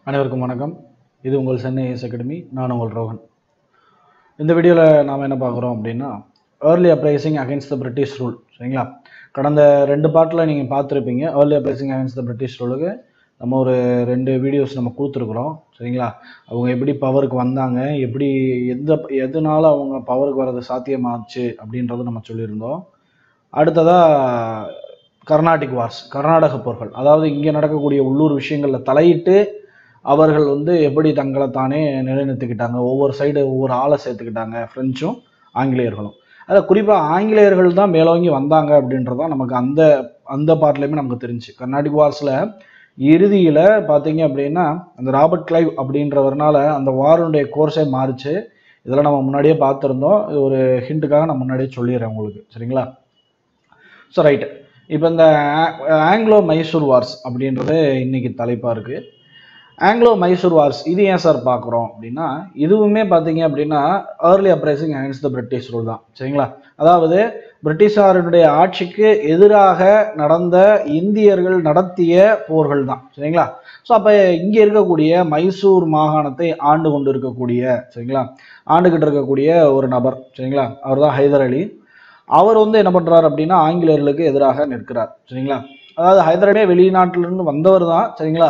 அனைவருக்கும் வணக்கம் இது உங்கள் சென்னை எஸ் அகாடமி நான் உங்கள் ரோஹன் இந்த வீடியோவில் நாம் என்ன பார்க்குறோம் அப்படின்னா early uprising against the British rule சரிங்களா கடந்த ரெண்டு பாட்டில் நீங்கள் பார்த்துருப்பீங்க early uprising against the British ரூலுக்கு நம்ம ஒரு ரெண்டு வீடியோஸ் நம்ம கொடுத்துருக்குறோம் சரிங்களா அவங்க எப்படி பவருக்கு வந்தாங்க எப்படி எந்த எதனால அவங்க பவருக்கு வர்றது சாத்தியமாச்சு அப்படின்றத நம்ம சொல்லியிருந்தோம் அடுத்ததாக கர்நாடிக் வார்ஸ் கர்நாடக போர்கள் அதாவது இங்கே நடக்கக்கூடிய உள்ளூர் விஷயங்களில் தலையிட்டு அவர்கள் வந்து எப்படி தங்களை தானே நிலைநிறுத்திக்கிட்டாங்க ஒவ்வொரு சைடு ஒவ்வொரு ஆளை சேர்த்துக்கிட்டாங்க ஃப்ரெஞ்சும் ஆங்கிலேயர்களும் அதில் குறிப்பாக ஆங்கிலேயர்கள் தான் மேலோங்கி வந்தாங்க அப்படின்றதான் நமக்கு அந்த அந்த பார்ட்லேயுமே நமக்கு தெரிஞ்சு கர்நாடிக் வார்ஸில் இறுதியில் பார்த்தீங்க அப்படின்னா அந்த ராபர்ட் கிளைவ் அப்படின்றவர்னால அந்த வாருடைய கோர்ஸே மாறுச்சு இதெல்லாம் நம்ம முன்னாடியே பார்த்துருந்தோம் இது ஒரு ஹிண்ட்டுக்காக நான் முன்னாடியே சொல்லிடுறேன் உங்களுக்கு சரிங்களா ஸோ ரைட்டு இப்போ இந்த ஆங்கிலோ மைசூர் வார்ஸ் அப்படின்றது இன்னைக்கு தலைப்பாக இருக்குது ஆங்கிலோ மைசூர் வார்ஸ் இது ஏன் சார் பார்க்குறோம் அப்படின்னா இதுவுமே பார்த்தீங்க அப்படின்னா early uprising against the British rule தான் சரிங்களா அதாவது பிரிட்டிஷாரினுடைய ஆட்சிக்கு எதிராக நடந்த இந்தியர்கள் நடத்திய போர்கள் தான் சரிங்களா ஸோ அப்போ இங்கே இருக்கக்கூடிய மைசூர் மாகாணத்தை ஆண்டு கொண்டு இருக்கக்கூடிய சரிங்களா ஆண்டுகிட்டு இருக்கக்கூடிய ஒரு நபர் சரிங்களா அவர் தான் ஹைதர் அலி அவர் வந்து என்ன பண்ணுறாரு அப்படின்னா ஆங்கிலேயர்களுக்கு எதிராக நிற்கிறார் சரிங்களா அதாவது ஹைதராபாதே வெளிநாட்டிலிருந்து வந்தவர் தான் சரிங்களா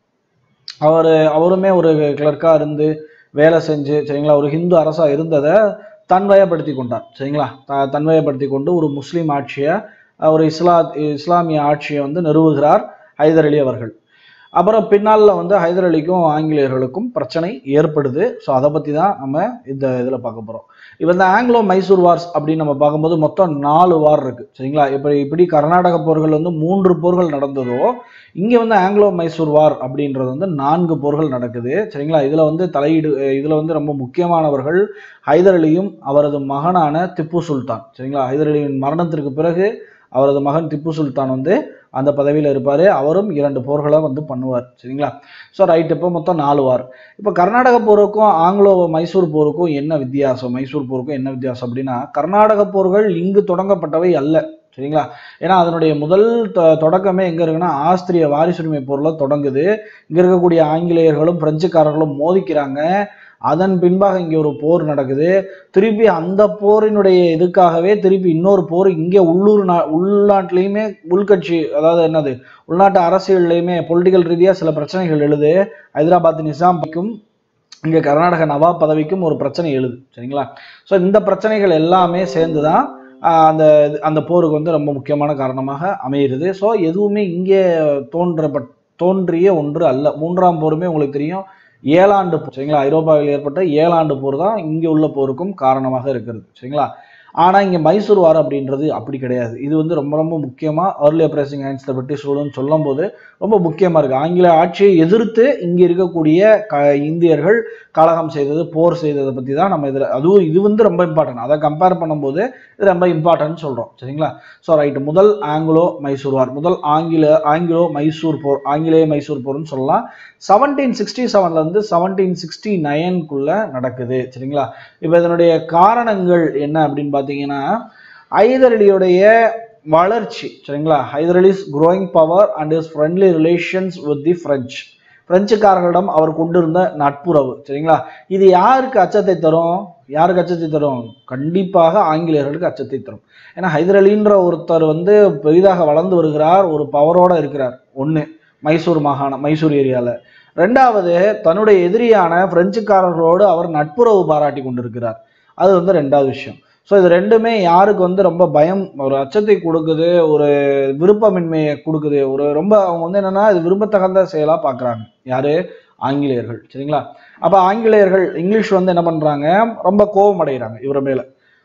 அவர் அவருமே ஒரு கிளர்க்காக இருந்து வேலை செஞ்சு சரிங்களா ஒரு ஹிந்து அரசாக இருந்ததை தன்வயப்படுத்தி கொண்டார் சரிங்களா த தன்வயப்படுத்தி கொண்டு ஒரு முஸ்லீம் ஆட்சியை ஒரு இஸ்லா இஸ்லாமிய ஆட்சியை வந்து நிறுவுகிறார் ஹைதர் அலி அவர்கள் அப்புறம் பின்னாளில் வந்து ஹைதர் அலிக்கும் ஆங்கிலேயர்களுக்கும் பிரச்சனை ஏற்படுது ஸோ அதை பற்றி தான் நம்ம இந்த இதில் பார்க்க போகிறோம் இப்போ இந்த ஆங்கிலோ மைசூர் வார்ஸ் அப்படின்னு நம்ம பார்க்கும்போது மொத்தம் நாலு வார் இருக்குது சரிங்களா இப்போ இப்படி கர்நாடக போர்கள் வந்து மூன்று போர்கள் நடந்ததோ இங்கே வந்து ஆங்கிலோ மைசூர் வார் அப்படின்றது வந்து நான்கு போர்கள் நடக்குது சரிங்களா இதில் வந்து தலையீடு இதில் வந்து ரொம்ப முக்கியமானவர்கள் ஹைதர் அலியும் அவரது மகனான திப்பு சுல்தான் சரிங்களா ஹைதர் அலியின் மரணத்திற்கு பிறகு அவரது மகன் திப்பு சுல்தான் வந்து அந்த பதவியில் இருப்பார் அவரும் இரண்டு போர்களை வந்து பண்ணுவார் சரிங்களா ஸோ ரைட் இப்போ மொத்தம் நாலு வார் இப்போ கர்நாடக போருக்கும் ஆங்கிலோ மைசூர் போருக்கும் என்ன வித்தியாசம் மைசூர் போருக்கும் என்ன வித்தியாசம் அப்படின்னா கர்நாடக போர்கள் இங்கு தொடங்கப்பட்டவை அல்ல சரிங்களா ஏன்னா அதனுடைய முதல் தொடக்கமே எங்கே இருக்குன்னா ஆஸ்திரிய வாரிசுரிமை போரில் தொடங்குது இங்கே இருக்கக்கூடிய ஆங்கிலேயர்களும் பிரெஞ்சுக்காரர்களும் மோதிக்கிறாங்க அதன் பின்பாக இங்கே ஒரு போர் நடக்குது திருப்பி அந்த போரினுடைய இதுக்காகவே திருப்பி இன்னொரு போர் இங்கே உள்ளூர் நா உள்நாட்டிலையுமே உள்கட்சி அதாவது என்னது உள்நாட்டு அரசியல்லையுமே பொலிட்டிக்கல் ரீதியாக சில பிரச்சனைகள் எழுது ஹைதராபாத் நிசாம்பிக்கும் இங்கே கர்நாடக நவாப் பதவிக்கும் ஒரு பிரச்சனை எழுது சரிங்களா ஸோ இந்த பிரச்சனைகள் எல்லாமே சேர்ந்து தான் அந்த அந்த போருக்கு வந்து ரொம்ப முக்கியமான காரணமாக அமைகிறது ஸோ எதுவுமே இங்கே தோன்றப்பட் தோன்றிய ஒன்று அல்ல மூன்றாம் போருமே உங்களுக்கு தெரியும் ஏழாண்டு சரிங்களா ஐரோப்பாவில் ஏற்பட்ட ஏழாண்டு போர் தான் இங்கே உள்ள போருக்கும் காரணமாக இருக்கிறது சரிங்களா ஆனால் இங்கே மைசூர் வார் அப்படின்றது அப்படி கிடையாது இது வந்து ரொம்ப ரொம்ப முக்கியமாக early uprising against the British ரூல்னு சொல்லும் போது ரொம்ப முக்கியமாக இருக்குது ஆங்கில ஆட்சியை எதிர்த்து இங்கே இருக்கக்கூடிய க இந்தியர்கள் கலகம் செய்தது போர் செய்ததை பற்றி தான் நம்ம இதில் அதுவும் இது வந்து ரொம்ப இம்பார்ட்டன்ட் அதை கம்பேர் பண்ணும்போது இது ரொம்ப இம்பார்ட்டன்ட் சொல்கிறோம் சரிங்களா ஸோ ரைட்டு முதல் ஆங்கிலோ மைசூர் வார் முதல் ஆங்கில ஆங்கிலோ மைசூர் போர் ஆங்கிலேய மைசூர் போர்னு சொல்லலாம் செவன்டீன் சிக்ஸ்டி செவன்லேருந்து செவன்டீன் சிக்ஸ்டி நைன்குள்ளே நடக்குது சரிங்களா இப்போ இதனுடைய காரணங்கள் என்ன அப்படின்னு பார்த்தீங்கன்னா ஹைதர் அலியுடைய வளர்ச்சி சரிங்களா Hyder Ali's growing power and his friendly relations with the French பிரெஞ்சுக்காரர்களிடம் அவர் கொண்டிருந்த நட்புறவு சரிங்களா இது யாருக்கு அச்சத்தை தரும் யாருக்கு அச்சத்தை தரும் கண்டிப்பாக ஆங்கிலேயர்களுக்கு அச்சத்தை தரும் ஏன்னா ஹைதர் அலின்ற ஒருத்தர் வந்து பெரிதாக வளர்ந்து வருகிறார் ஒரு பவரோட இருக்கிறார் ஒன்று மைசூர் மாகாணம் மைசூர் ஏரியாவில் ரெண்டாவது தன்னுடைய எதிரியான பிரெஞ்சுக்காரர்களோடு அவர் நட்புறவு பாராட்டி கொண்டிருக்கிறார் அது வந்து ரெண்டாவது விஷயம் ஸோ இது ரெண்டுமே யாருக்கு வந்து ரொம்ப பயம் ஒரு அச்சத்தை கொடுக்குது ஒரு விருப்பமின்மையை கொடுக்குது ஒரு ரொம்ப அவங்க வந்து என்னென்னா இது விரும்பத்தகுந்த செயலாக பார்க்குறாங்க யார் ஆங்கிலேயர்கள் சரிங்களா அப்போ ஆங்கிலேயர்கள் இங்கிலீஷ் வந்து என்ன பண்ணுறாங்க ரொம்ப கோபம் அடைகிறாங்க இவரை மேலே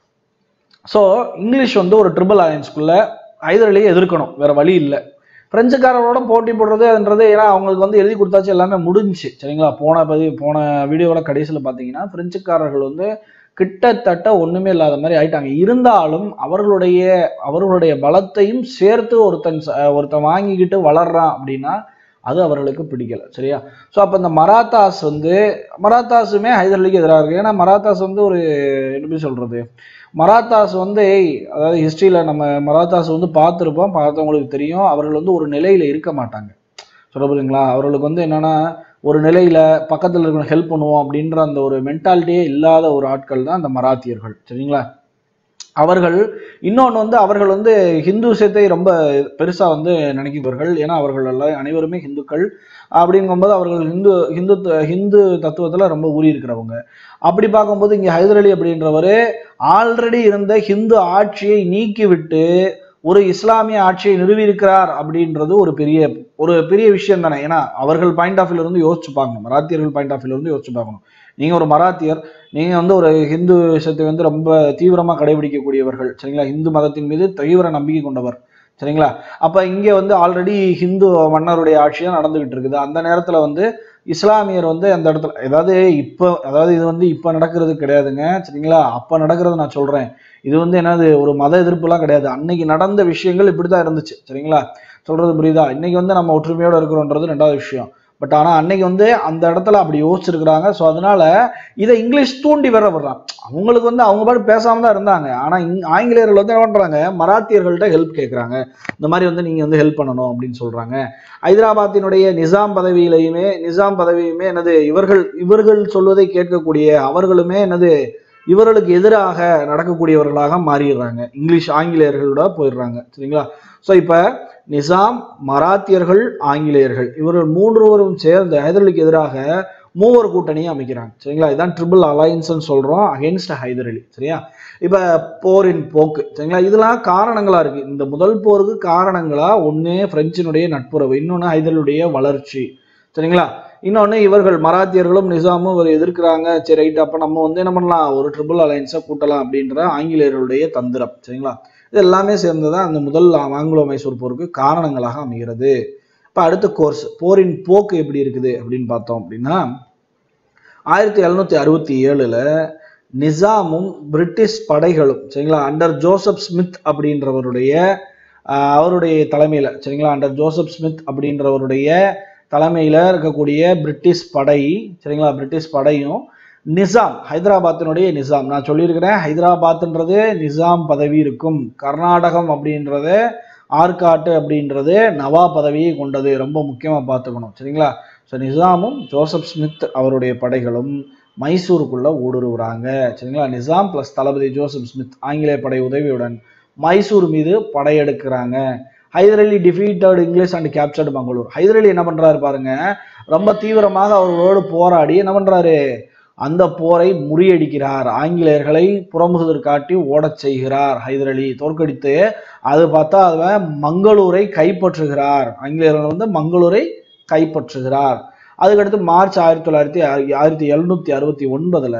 ஸோ இங்கிலீஷ் வந்து ஒரு ட்ரிபிள் அலையன்ஸ்குள்ளே ஐதரலையே எதிர்க்கணும் வேற வழி இல்லை பிரெஞ்சுக்காரரோட போட்டி போடுறதுன்றது ஏன்னா அவங்களுக்கு வந்து எழுதி கொடுத்தாச்சு எல்லாமே முடிஞ்சுச்சு சரிங்களா போன பதிவு போன வீடியோவோட கடைசியில் பார்த்தீங்கன்னா பிரெஞ்சுக்காரர்கள் வந்து கிட்டத்தட்ட ஒன்றுமே இல்லாத மாதிரி ஆயிட்டாங்க இருந்தாலும் அவர்களுடைய அவர்களுடைய பலத்தையும் சேர்த்து ஒருத்தன் ஒருத்தன் வாங்கிக்கிட்டு வளர்றான் அப்படின்னா அது அவர்களுக்கு பிடிக்கல சரியா ஸோ அப்போ இந்த மராத்தாஸ் வந்து மராத்தாஸுமே ஹைதரலிக்கு எதிராக இருக்கு ஏன்னா மராத்தாஸ் வந்து ஒரு எப்படி சொல்றது மராத்தாஸ் வந்து அதாவது ஹிஸ்ட்ரியில் நம்ம மராத்தாஸ் வந்து பார்த்துருப்போம் பார்த்தவங்களுக்கு தெரியும் அவர்கள் வந்து ஒரு நிலையில் இருக்க மாட்டாங்க சொல்ல புரியுங்களா அவர்களுக்கு வந்து என்னன்னா ஒரு நிலையில பக்கத்தில் இருக்கிற ஹெல்ப் பண்ணுவோம் அப்படின்ற அந்த ஒரு மென்டாலிட்டியே இல்லாத ஒரு ஆட்கள் தான் அந்த மராத்தியர்கள் சரிங்களா அவர்கள் இன்னொன்று வந்து அவர்கள் வந்து ஹிந்து விஷயத்தை ரொம்ப பெருசாக வந்து நினைக்கிறவர்கள் ஏன்னா அவர்கள் எல்லாம் அனைவருமே ஹிந்துக்கள் அப்படிங்கும்போது அவர்கள் ஹிந்து ஹிந்து ஹிந்து தத்துவத்தில் ரொம்ப ஊறி இருக்கிறவங்க அப்படி பார்க்கும்போது இங்கே ஹைதர் அலி அப்படின்றவர் ஆல்ரெடி இருந்த ஹிந்து ஆட்சியை நீக்கிவிட்டு ஒரு இஸ்லாமிய ஆட்சியை நிறுவியிருக்கிறார் அப்படின்றது ஒரு பெரிய ஒரு பெரிய விஷயம் தானே ஏன்னா அவர்கள் பாயிண்ட் ஆஃப் இருந்து யோசிச்சு பார்க்கணும் மராத்தியர்கள் பாயிண்ட் ஆஃப் இருந்து யோசிச்சு பார்க்கணும் நீங்க ஒரு மராத்தியர் நீங்க வந்து ஒரு ஹிந்து விஷயத்தை வந்து ரொம்ப தீவிரமா கடைபிடிக்கக்கூடியவர்கள் சரிங்களா இந்து மதத்தின் மீது தீவிர நம்பிக்கை கொண்டவர் சரிங்களா அப்ப இங்க வந்து ஆல்ரெடி ஹிந்து மன்னருடைய ஆட்சியா நடந்துகிட்டு இருக்குது அந்த நேரத்துல வந்து இஸ்லாமியர் வந்து அந்த இடத்துல அதாவது இப்போ அதாவது இது வந்து இப்போ நடக்கிறது கிடையாதுங்க சரிங்களா அப்போ நடக்கிறது நான் சொல்றேன் இது வந்து என்னது ஒரு மத எதிர்ப்புலாம் கிடையாது அன்னைக்கு நடந்த விஷயங்கள் இப்படி தான் இருந்துச்சு சரிங்களா சொல்றது புரியுதா இன்னைக்கு வந்து நம்ம ஒற்றுமையோட இருக்கிறோன்றது ரெண்டாவது விஷயம் பட் ஆனா அன்னைக்கு வந்து அந்த இடத்துல அப்படி யோசிச்சிருக்கிறாங்க ஸோ அதனால இதை இங்கிலீஷ் தூண்டி வர விடுறான் அவங்களுக்கு வந்து அவங்க பாட்டு பேசாம தான் இருந்தாங்க ஆனா இங் ஆங்கிலேயர்கள் வந்து என்ன பண்றாங்க மராத்தியர்கள்ட்ட ஹெல்ப் கேட்குறாங்க இந்த மாதிரி வந்து நீங்க வந்து ஹெல்ப் பண்ணணும் அப்படின்னு சொல்றாங்க ஹைதராபாத்தினுடைய நிசாம் பதவியிலையுமே நிசாம் பதவியுமே என்னது இவர்கள் இவர்கள் சொல்வதை கேட்கக்கூடிய அவர்களுமே என்னது இவர்களுக்கு எதிராக நடக்கக்கூடியவர்களாக மாறிடுறாங்க இங்கிலீஷ் ஆங்கிலேயர்களோட போயிடுறாங்க சரிங்களா ஸோ இப்போ நிசாம் மராத்தியர்கள் ஆங்கிலேயர்கள் இவர்கள் மூன்றுவரும் சேர்ந்து ஹைதர் எதிராக மூவர் கூட்டணியை அமைக்கிறாங்க சரிங்களா இதான் ட்ரிபிள் அலையன்ஸ்னு சொல்றோம் அகேன்ஸ்ட் ஹைதர் அலி சரியா இப்போ போரின் போக்கு சரிங்களா இதெல்லாம் காரணங்களா இருக்கு இந்த முதல் போருக்கு காரணங்களா ஒன்று பிரெஞ்சினுடைய நட்புறவு இன்னொன்று ஹைதருடைய வளர்ச்சி சரிங்களா இன்னொன்று இவர்கள் மராத்தியர்களும் நிசாமும் இவர் எதிர்க்கிறாங்க சரி ரைட் அப்போ நம்ம வந்து என்ன பண்ணலாம் ஒரு ட்ரிபிள் அலையன்ஸை கூட்டலாம் அப்படின்ற ஆங்கிலேயர்களுடைய தந்திரம் சரிங்களா இது எல்லாமே சேர்ந்து தான் அந்த முதல் ஆங்கிலோ மைசூர் போருக்கு காரணங்களாக அமைகிறது இப்போ அடுத்த கோர்ஸ் போரின் போக்கு எப்படி இருக்குது அப்படின்னு பார்த்தோம் அப்படின்னா ஆயிரத்தி எழுநூத்தி அறுபத்தி ஏழுல நிசாமும் பிரிட்டிஷ் படைகளும் சரிங்களா அண்டர் ஜோசப் ஸ்மித் அப்படின்றவருடைய ஆஹ், அவருடைய தலைமையில சரிங்களா அண்டர் ஜோசப் ஸ்மித் அப்படின்றவருடைய தலைமையில இருக்கக்கூடிய பிரிட்டிஷ் படை சரிங்களா பிரிட்டிஷ் படையும் நிசாம் ஹைதராபாத்தினுடைய நிசாம் நான் சொல்லியிருக்கிறேன் ஹைதராபாத்ன்றது நிசாம் பதவி இருக்கும் கர்நாடகம் அப்படின்றது ஆற்காட்டு அப்படின்றது நவா பதவியை கொண்டது ரொம்ப முக்கியமா பார்த்துக்கணும் சரிங்களா ஸோ நிசாமும் ஜோசப் ஸ்மித் அவருடைய படைகளும் மைசூருக்குள்ள ஊடுருவுறாங்க சரிங்களா நிசாம் பிளஸ் தளபதி ஜோசப் ஸ்மித் ஆங்கிலேய படை உதவியுடன் மைசூர் மீது படையெடுக்கிறாங்க Hyder Ali defeated English and captured Mangalore Hyder Ali என்ன பண்றாரு பாருங்க ரொம்ப தீவிரமாக அவர்களோடு போராடி என்ன பண்றாரு அந்த போரை முறியடிக்கிறார் ஆங்கிலேயர்களை புறமுகுதல் காட்டி ஓடச் செய்கிறார் ஹைதர் அலி தோற்கடித்து அது பார்த்தா அவன் மங்களூரை கைப்பற்றுகிறார் ஆங்கிலேயர்கள் வந்து மங்களூரை கைப்பற்றுகிறார் அதுக்கடுத்து மார்ச் ஆயிரத்தி தொள்ளாயிரத்தி ஆயிரத்தி எழுநூத்தி அறுபத்தி ஒன்பதுல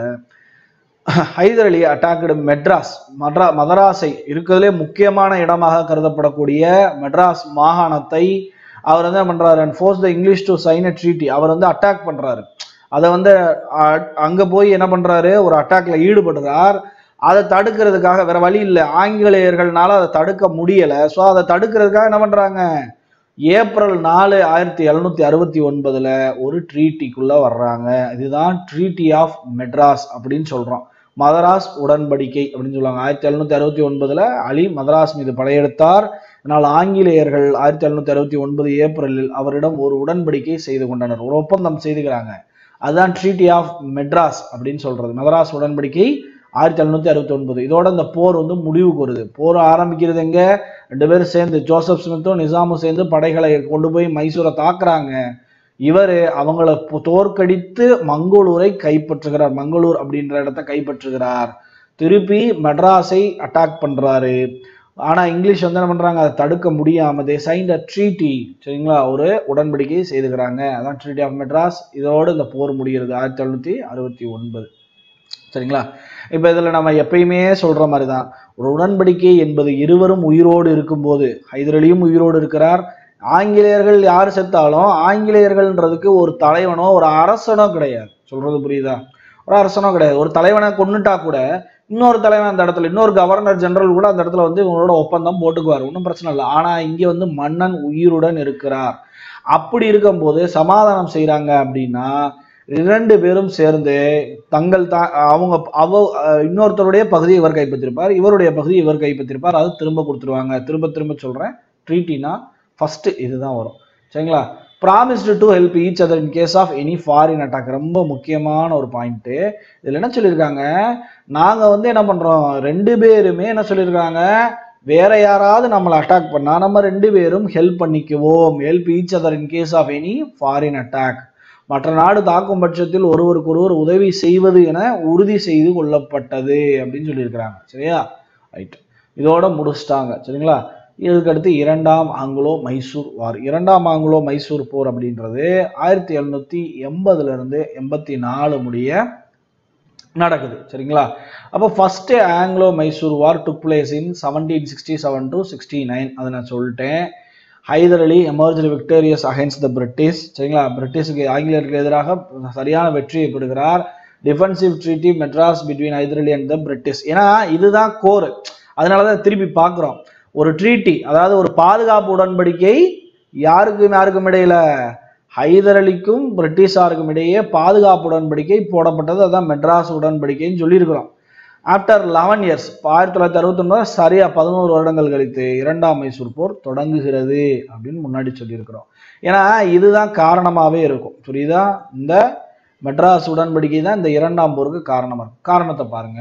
ஹைதர் அலி அட்டாக்டு மெட்ராஸ் மட்ரா மதராஸை இருக்கிறதுலே முக்கியமான இடமாக கருதப்படக்கூடிய மெட்ராஸ் மாகாணத்தை அவர் வந்து என்ன பண்றாரு and force the English to sign a treaty அவர் வந்து அட்டாக் பண்றாரு அதை வந்து அ- அங்க போய் என்ன பண்றாரு ஒரு அட்டாக்ல ஈடுபடுறார் அதை தடுக்கிறதுக்காக வேற வழி இல்லை ஆங்கிலேயர்கள்னால அதை தடுக்க முடியல ஸோ அதை தடுக்கிறதுக்காக என்ன பண்றாங்க ஏப்ரல் நாலு ஆயிரத்தி எழுநூத்தி அறுபத்தி ஒன்பதுல ஒரு ட்ரீட்டிக்குள்ள வர்றாங்க இதுதான் ட்ரீட்டி ஆஃப் மெட்ராஸ் அப்படின்னு சொல்றோம் மதராஸ் உடன்படிக்கை அப்படின்னு சொல்லுவாங்க ஆயிரத்தி எழுநூத்தி அறுபத்தி ஒன்பதுல அலி மதராஸ் மீது படையெடுத்தார் இதனால் ஆங்கிலேயர்கள் ஆயிரத்தி எழுநூத்தி அறுபத்தி ஒன்பது ஏப்ரலில் அவரிடம் ஒரு உடன்படிக்கை செய்து கொண்டனர் ஒரு ஒப்பந்தம் செய்துக்கிறாங்க அதுதான் ட்ரீட்டி ஆஃப் மெட்ராஸ் அப்படின்னு சொல்றது மதராஸ் உடன்படிக்கை ஆயிரத்தி எழுநூத்தி அறுபத்தி ஒன்பது இதோட இந்த போர் வந்து முடிவுக்கு வருது போர் ஆரம்பிக்கிறது எங்க ரெண்டு பேரும் சேர்ந்து ஜோசப் ஸ்மித்தும் நிசாமும் சேர்ந்து படைகளை கொண்டு போய் மைசூரை தாக்குறாங்க இவர் அவங்கள பு- தோற்கடித்து மங்களூரை கைப்பற்றுகிறார் மங்களூர் அப்படின்ற இடத்த கைப்பற்றுகிறார் திருப்பி மெட்ராஸை அட்டாக் பண்றாரு ஆனா இங்கிலீஷ் வந்து என்ன பண்றாங்க அதை தடுக்க முடியாம தே சைன் அ ட்ரீட்டி சரிங்களா ஒரு உடன்படிக்கை செய்துக்கிறாங்க அதான் ட்ரீட்டி ஆஃப் மெட்ராஸ் இதோடு இந்த போர் முடிகிறது ஆயிரத்தி எழுநூத்தி அறுபத்தி ஒன்பது சரிங்களா இப்போ இதில் நம்ம எப்பயுமே சொல்ற மாதிரி தான் ஒரு உடன்படிக்கை என்பது இருவரும் உயிரோடு இருக்கும்போது ஹைதர் அலியும் உயிரோடு இருக்கிறார் ஆங்கிலேயர்கள் யார் செத்தாலும் ஆங்கிலேயர்கள்ன்றதுக்கு ஒரு தலைவனோ ஒரு அரசனோ கிடையாது சொல்றது புரியுதா ஒரு அரசனோ கிடையாது ஒரு தலைவனை கொன்னுட்டா கூட இன்னொரு தலைவன் அந்த இடத்துல இன்னொரு கவர்னர் ஜெனரல் கூட அந்த இடத்துல வந்து இவங்களோட ஒப்பந்தம் போட்டுக்குவார் ஒன்றும் பிரச்சனை இல்லை ஆனா இங்க வந்து மன்னன் உயிருடன் இருக்கிறார் அப்படி இருக்கும்போது சமாதானம் செய்றாங்க அப்படின்னா இரண்டு பேரும் சேர்ந்து தங்கள் தா அவங்க அவ அஹ் இன்னொருத்தருடைய பகுதியை இவர் கைப்பற்றிருப்பார் இவருடைய பகுதியை இவர் கைப்பற்றிருப்பார் அதை திரும்ப கொடுத்துருவாங்க திரும்ப திரும்ப சொல்றேன் ட்ரீட்டினா ஃபர்ஸ்ட் இதுதான் வரும் சரிங்களா promised to help each other in case of any foreign attack ரொம்ப முக்கியமான ஒரு பாயிண்ட்டு இதில் என்ன சொல்லியிருக்காங்க நாங்கள் வந்து என்ன பண்ணுறோம் ரெண்டு பேருமே என்ன சொல்லியிருக்காங்க வேற யாராவது நம்மளை அட்டாக் பண்ணா நம்ம ரெண்டு பேரும் ஹெல்ப் பண்ணிக்குவோம் help each other in case of any foreign attack மற்ற நாடு தாக்கும் பட்சத்தில் ஒருவருக்கொருவர் உதவி செய்வது என உறுதி செய்து கொள்ளப்பட்டது அப்படின்னு சொல்லியிருக்கிறாங்க சரியா ரைட் இதோட முடிச்சிட்டாங்க சரிங்களா இதுக்கு அடுத்து இரண்டாம் ஆங்கிலோ மைசூர் வார் இரண்டாம் ஆங்கிலோ மைசூர் போர் அப்படின்றது ஆயிரத்தி எழுநூத்தி எண்பதுல இருந்து எண்பத்தி நாலு முடிய நடக்குது சரிங்களா அப்போ first Anglo Mysore war took place in seventeen sixty seven to sixty nine அதை நான் சொல்லிட்டேன் Hyder Ali emerge victorious against the British சரிங்களா பிரிட்டிஷுக்கு ஆங்கிலேயருக்கு எதிராக சரியான வெற்றியை பெறுகிறார் defensive treaty Madras between Hyder Ali and the British ஏன்னா இதுதான் கோர் அதனால தான் திருப்பி பார்க்குறோம் ஒரு ட்ரீட்டி அதாவது ஒரு பாதுகாப்பு உடன்படிக்கை யாருக்கும் யாருக்கும் இடையில ஹைதர் அலிக்கும் பிரிட்டிஷாருக்கும் இடையே பாதுகாப்பு உடன்படிக்கை போடப்பட்டது அதான் மெட்ராஸ் உடன்படிக்கைன்னு சொல்லியிருக்கிறோம் ஆஃப்டர் லெவன் இயர்ஸ் ஆயிரத்தி தொள்ளாயிரத்தி அறுபத்தொன்பது சரியா பதினோரு வருடங்கள் கழித்து இரண்டாம் மைசூர் போர் தொடங்குகிறது அப்படின்னு முன்னாடி சொல்லியிருக்கிறோம் ஏன்னா இதுதான் காரணமாகவே இருக்கும் புரியுதா இந்த மெட்ராஸ் உடன்படிக்கை தான் இந்த இரண்டாம் போருக்கு காரணமாக இருக்கும் காரணத்தை பாருங்க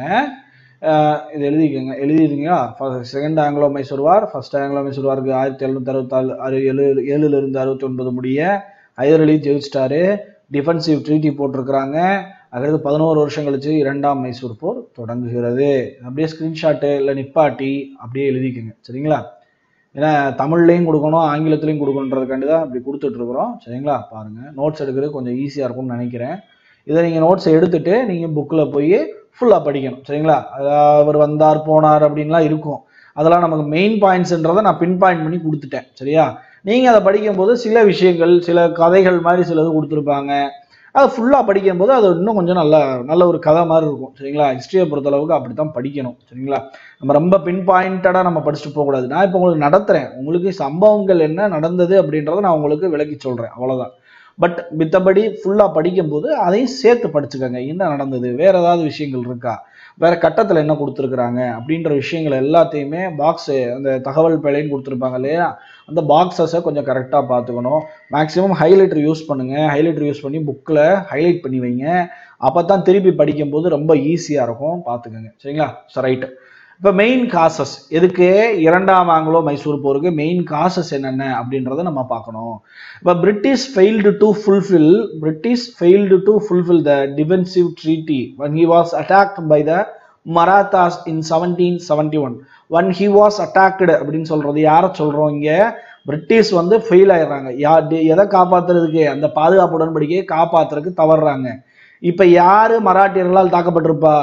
அஹ் இது எழுதிக்கோங்க எழுதிருக்கீங்களா second Anglo Mysore war first Anglo Mysore வாருக்கு ஆயிரத்தி எழுநூத்தி அறுபத்தாறு அறு ஏழு ஏழுல இருந்து அறுபத்தி ஒன்பது முடிய ஹைதர் அலி ஜெயிச்சிட்டாரு டிஃபென்சிவ் ட்ரீட்டி போட்டிருக்கிறாங்க அடுத்து பதினோரு வருஷம் கழிச்சு இரண்டாம் மைசூர் போர் தொடங்குகிறது அப்படியே ஸ்கிரீன்ஷாட்டு இல்லை நிப்பாட்டி அப்படியே எழுதிக்கோங்க சரிங்களா ஏன்னா தமிழ்லையும் கொடுக்கணும் ஆங்கிலத்துலையும் கொடுக்கணுன்றதுக்காண்டி தான் இப்படி கொடுத்துட்டு இருக்கிறோம் சரிங்களா பாருங்க நோட்ஸ் எடுக்கிறது கொஞ்சம் ஈஸியாக இருக்கும்னு நினைக்கிறேன் இதை நீங்கள் நோட்ஸ் எடுத்துட்டு நீங்கள் புக்கில் போய் ஃபுல்லாக படிக்கணும் சரிங்களா அதாவது அவர் வந்தார் போனார் அப்படின்லாம் இருக்கும் அதெல்லாம் நமக்கு மெயின் பாயிண்ட்ஸ்ன்றதை நான் பின் பாயிண்ட் பண்ணி கொடுத்துட்டேன் சரியா நீங்கள் அதை படிக்கும்போது சில விஷயங்கள் சில கதைகள் மாதிரி சிலது கொடுத்துருப்பாங்க அது ஃபுல்லாக படிக்கும்போது அது இன்னும் கொஞ்சம் நல்ல நல்ல ஒரு கதை மாதிரி இருக்கும் சரிங்களா ஹிஸ்ட்ரியை பொறுத்தளவுக்கு அப்படி தான் படிக்கணும் சரிங்களா நம்ம ரொம்ப பின் பாயிண்டடாக நம்ம படிச்சுட்டு போகக்கூடாது நான் இப்போ உங்களுக்கு நடத்துகிறேன் உங்களுக்கு சம்பவங்கள் என்ன நடந்தது அப்படின்றத நான் உங்களுக்கு விளக்கி சொல்கிறேன் அவ்வளோதான் பட் மித்தபடி ஃபுல்லாக படிக்கும்போது அதையும் சேர்த்து படிச்சுக்கோங்க என்ன நடந்தது வேற ஏதாவது விஷயங்கள் இருக்கா வேற கட்டத்தில் என்ன கொடுத்துருக்குறாங்க அப்படின்ற விஷயங்கள் எல்லாத்தையுமே பாக்ஸு அந்த தகவல் பிழைன்னு கொடுத்துருப்பாங்க இல்லையா அந்த பாக்ஸஸை கொஞ்சம் கரெக்டாக பார்த்துக்கணும் மேக்ஸிமம் ஹைலைட்டர் யூஸ் பண்ணுங்கள் ஹைலைட்டர் யூஸ் பண்ணி புக்கில் ஹைலைட் பண்ணி வைங்க அப்போ தான் திருப்பி படிக்கும்போது ரொம்ப ஈஸியாக இருக்கும் பார்த்துக்கோங்க சரிங்களா ஸோ ரைட்டு இப்போ மெயின் காசஸ் எதுக்கு இரண்டாம் ஆங்கிலோ மைசூர் போருக்கு மெயின் காசஸ் என்னென்ன அப்படின்றத நம்ம பார்க்கணும் இப்போ British failed to fulfil British failed to fulfil the defensive treaty when he was attacked by the Marathas in seventeen seventy one one he was attacked அப்படின்னு சொல்றது யாரை சொல்றோம் இங்க பிரிட்டிஷ் வந்து ஃபெயில் ஆயிடுறாங்க யா டி- எதை காப்பாத்துறதுக்கு அந்த பாதுகாப்பு உடன்படிக்கையை காப்பாத்துறதுக்கு தவறுறாங்க இப்ப யாரு மராட்டியர்களால் தாக்கப்பட்டிருப்பா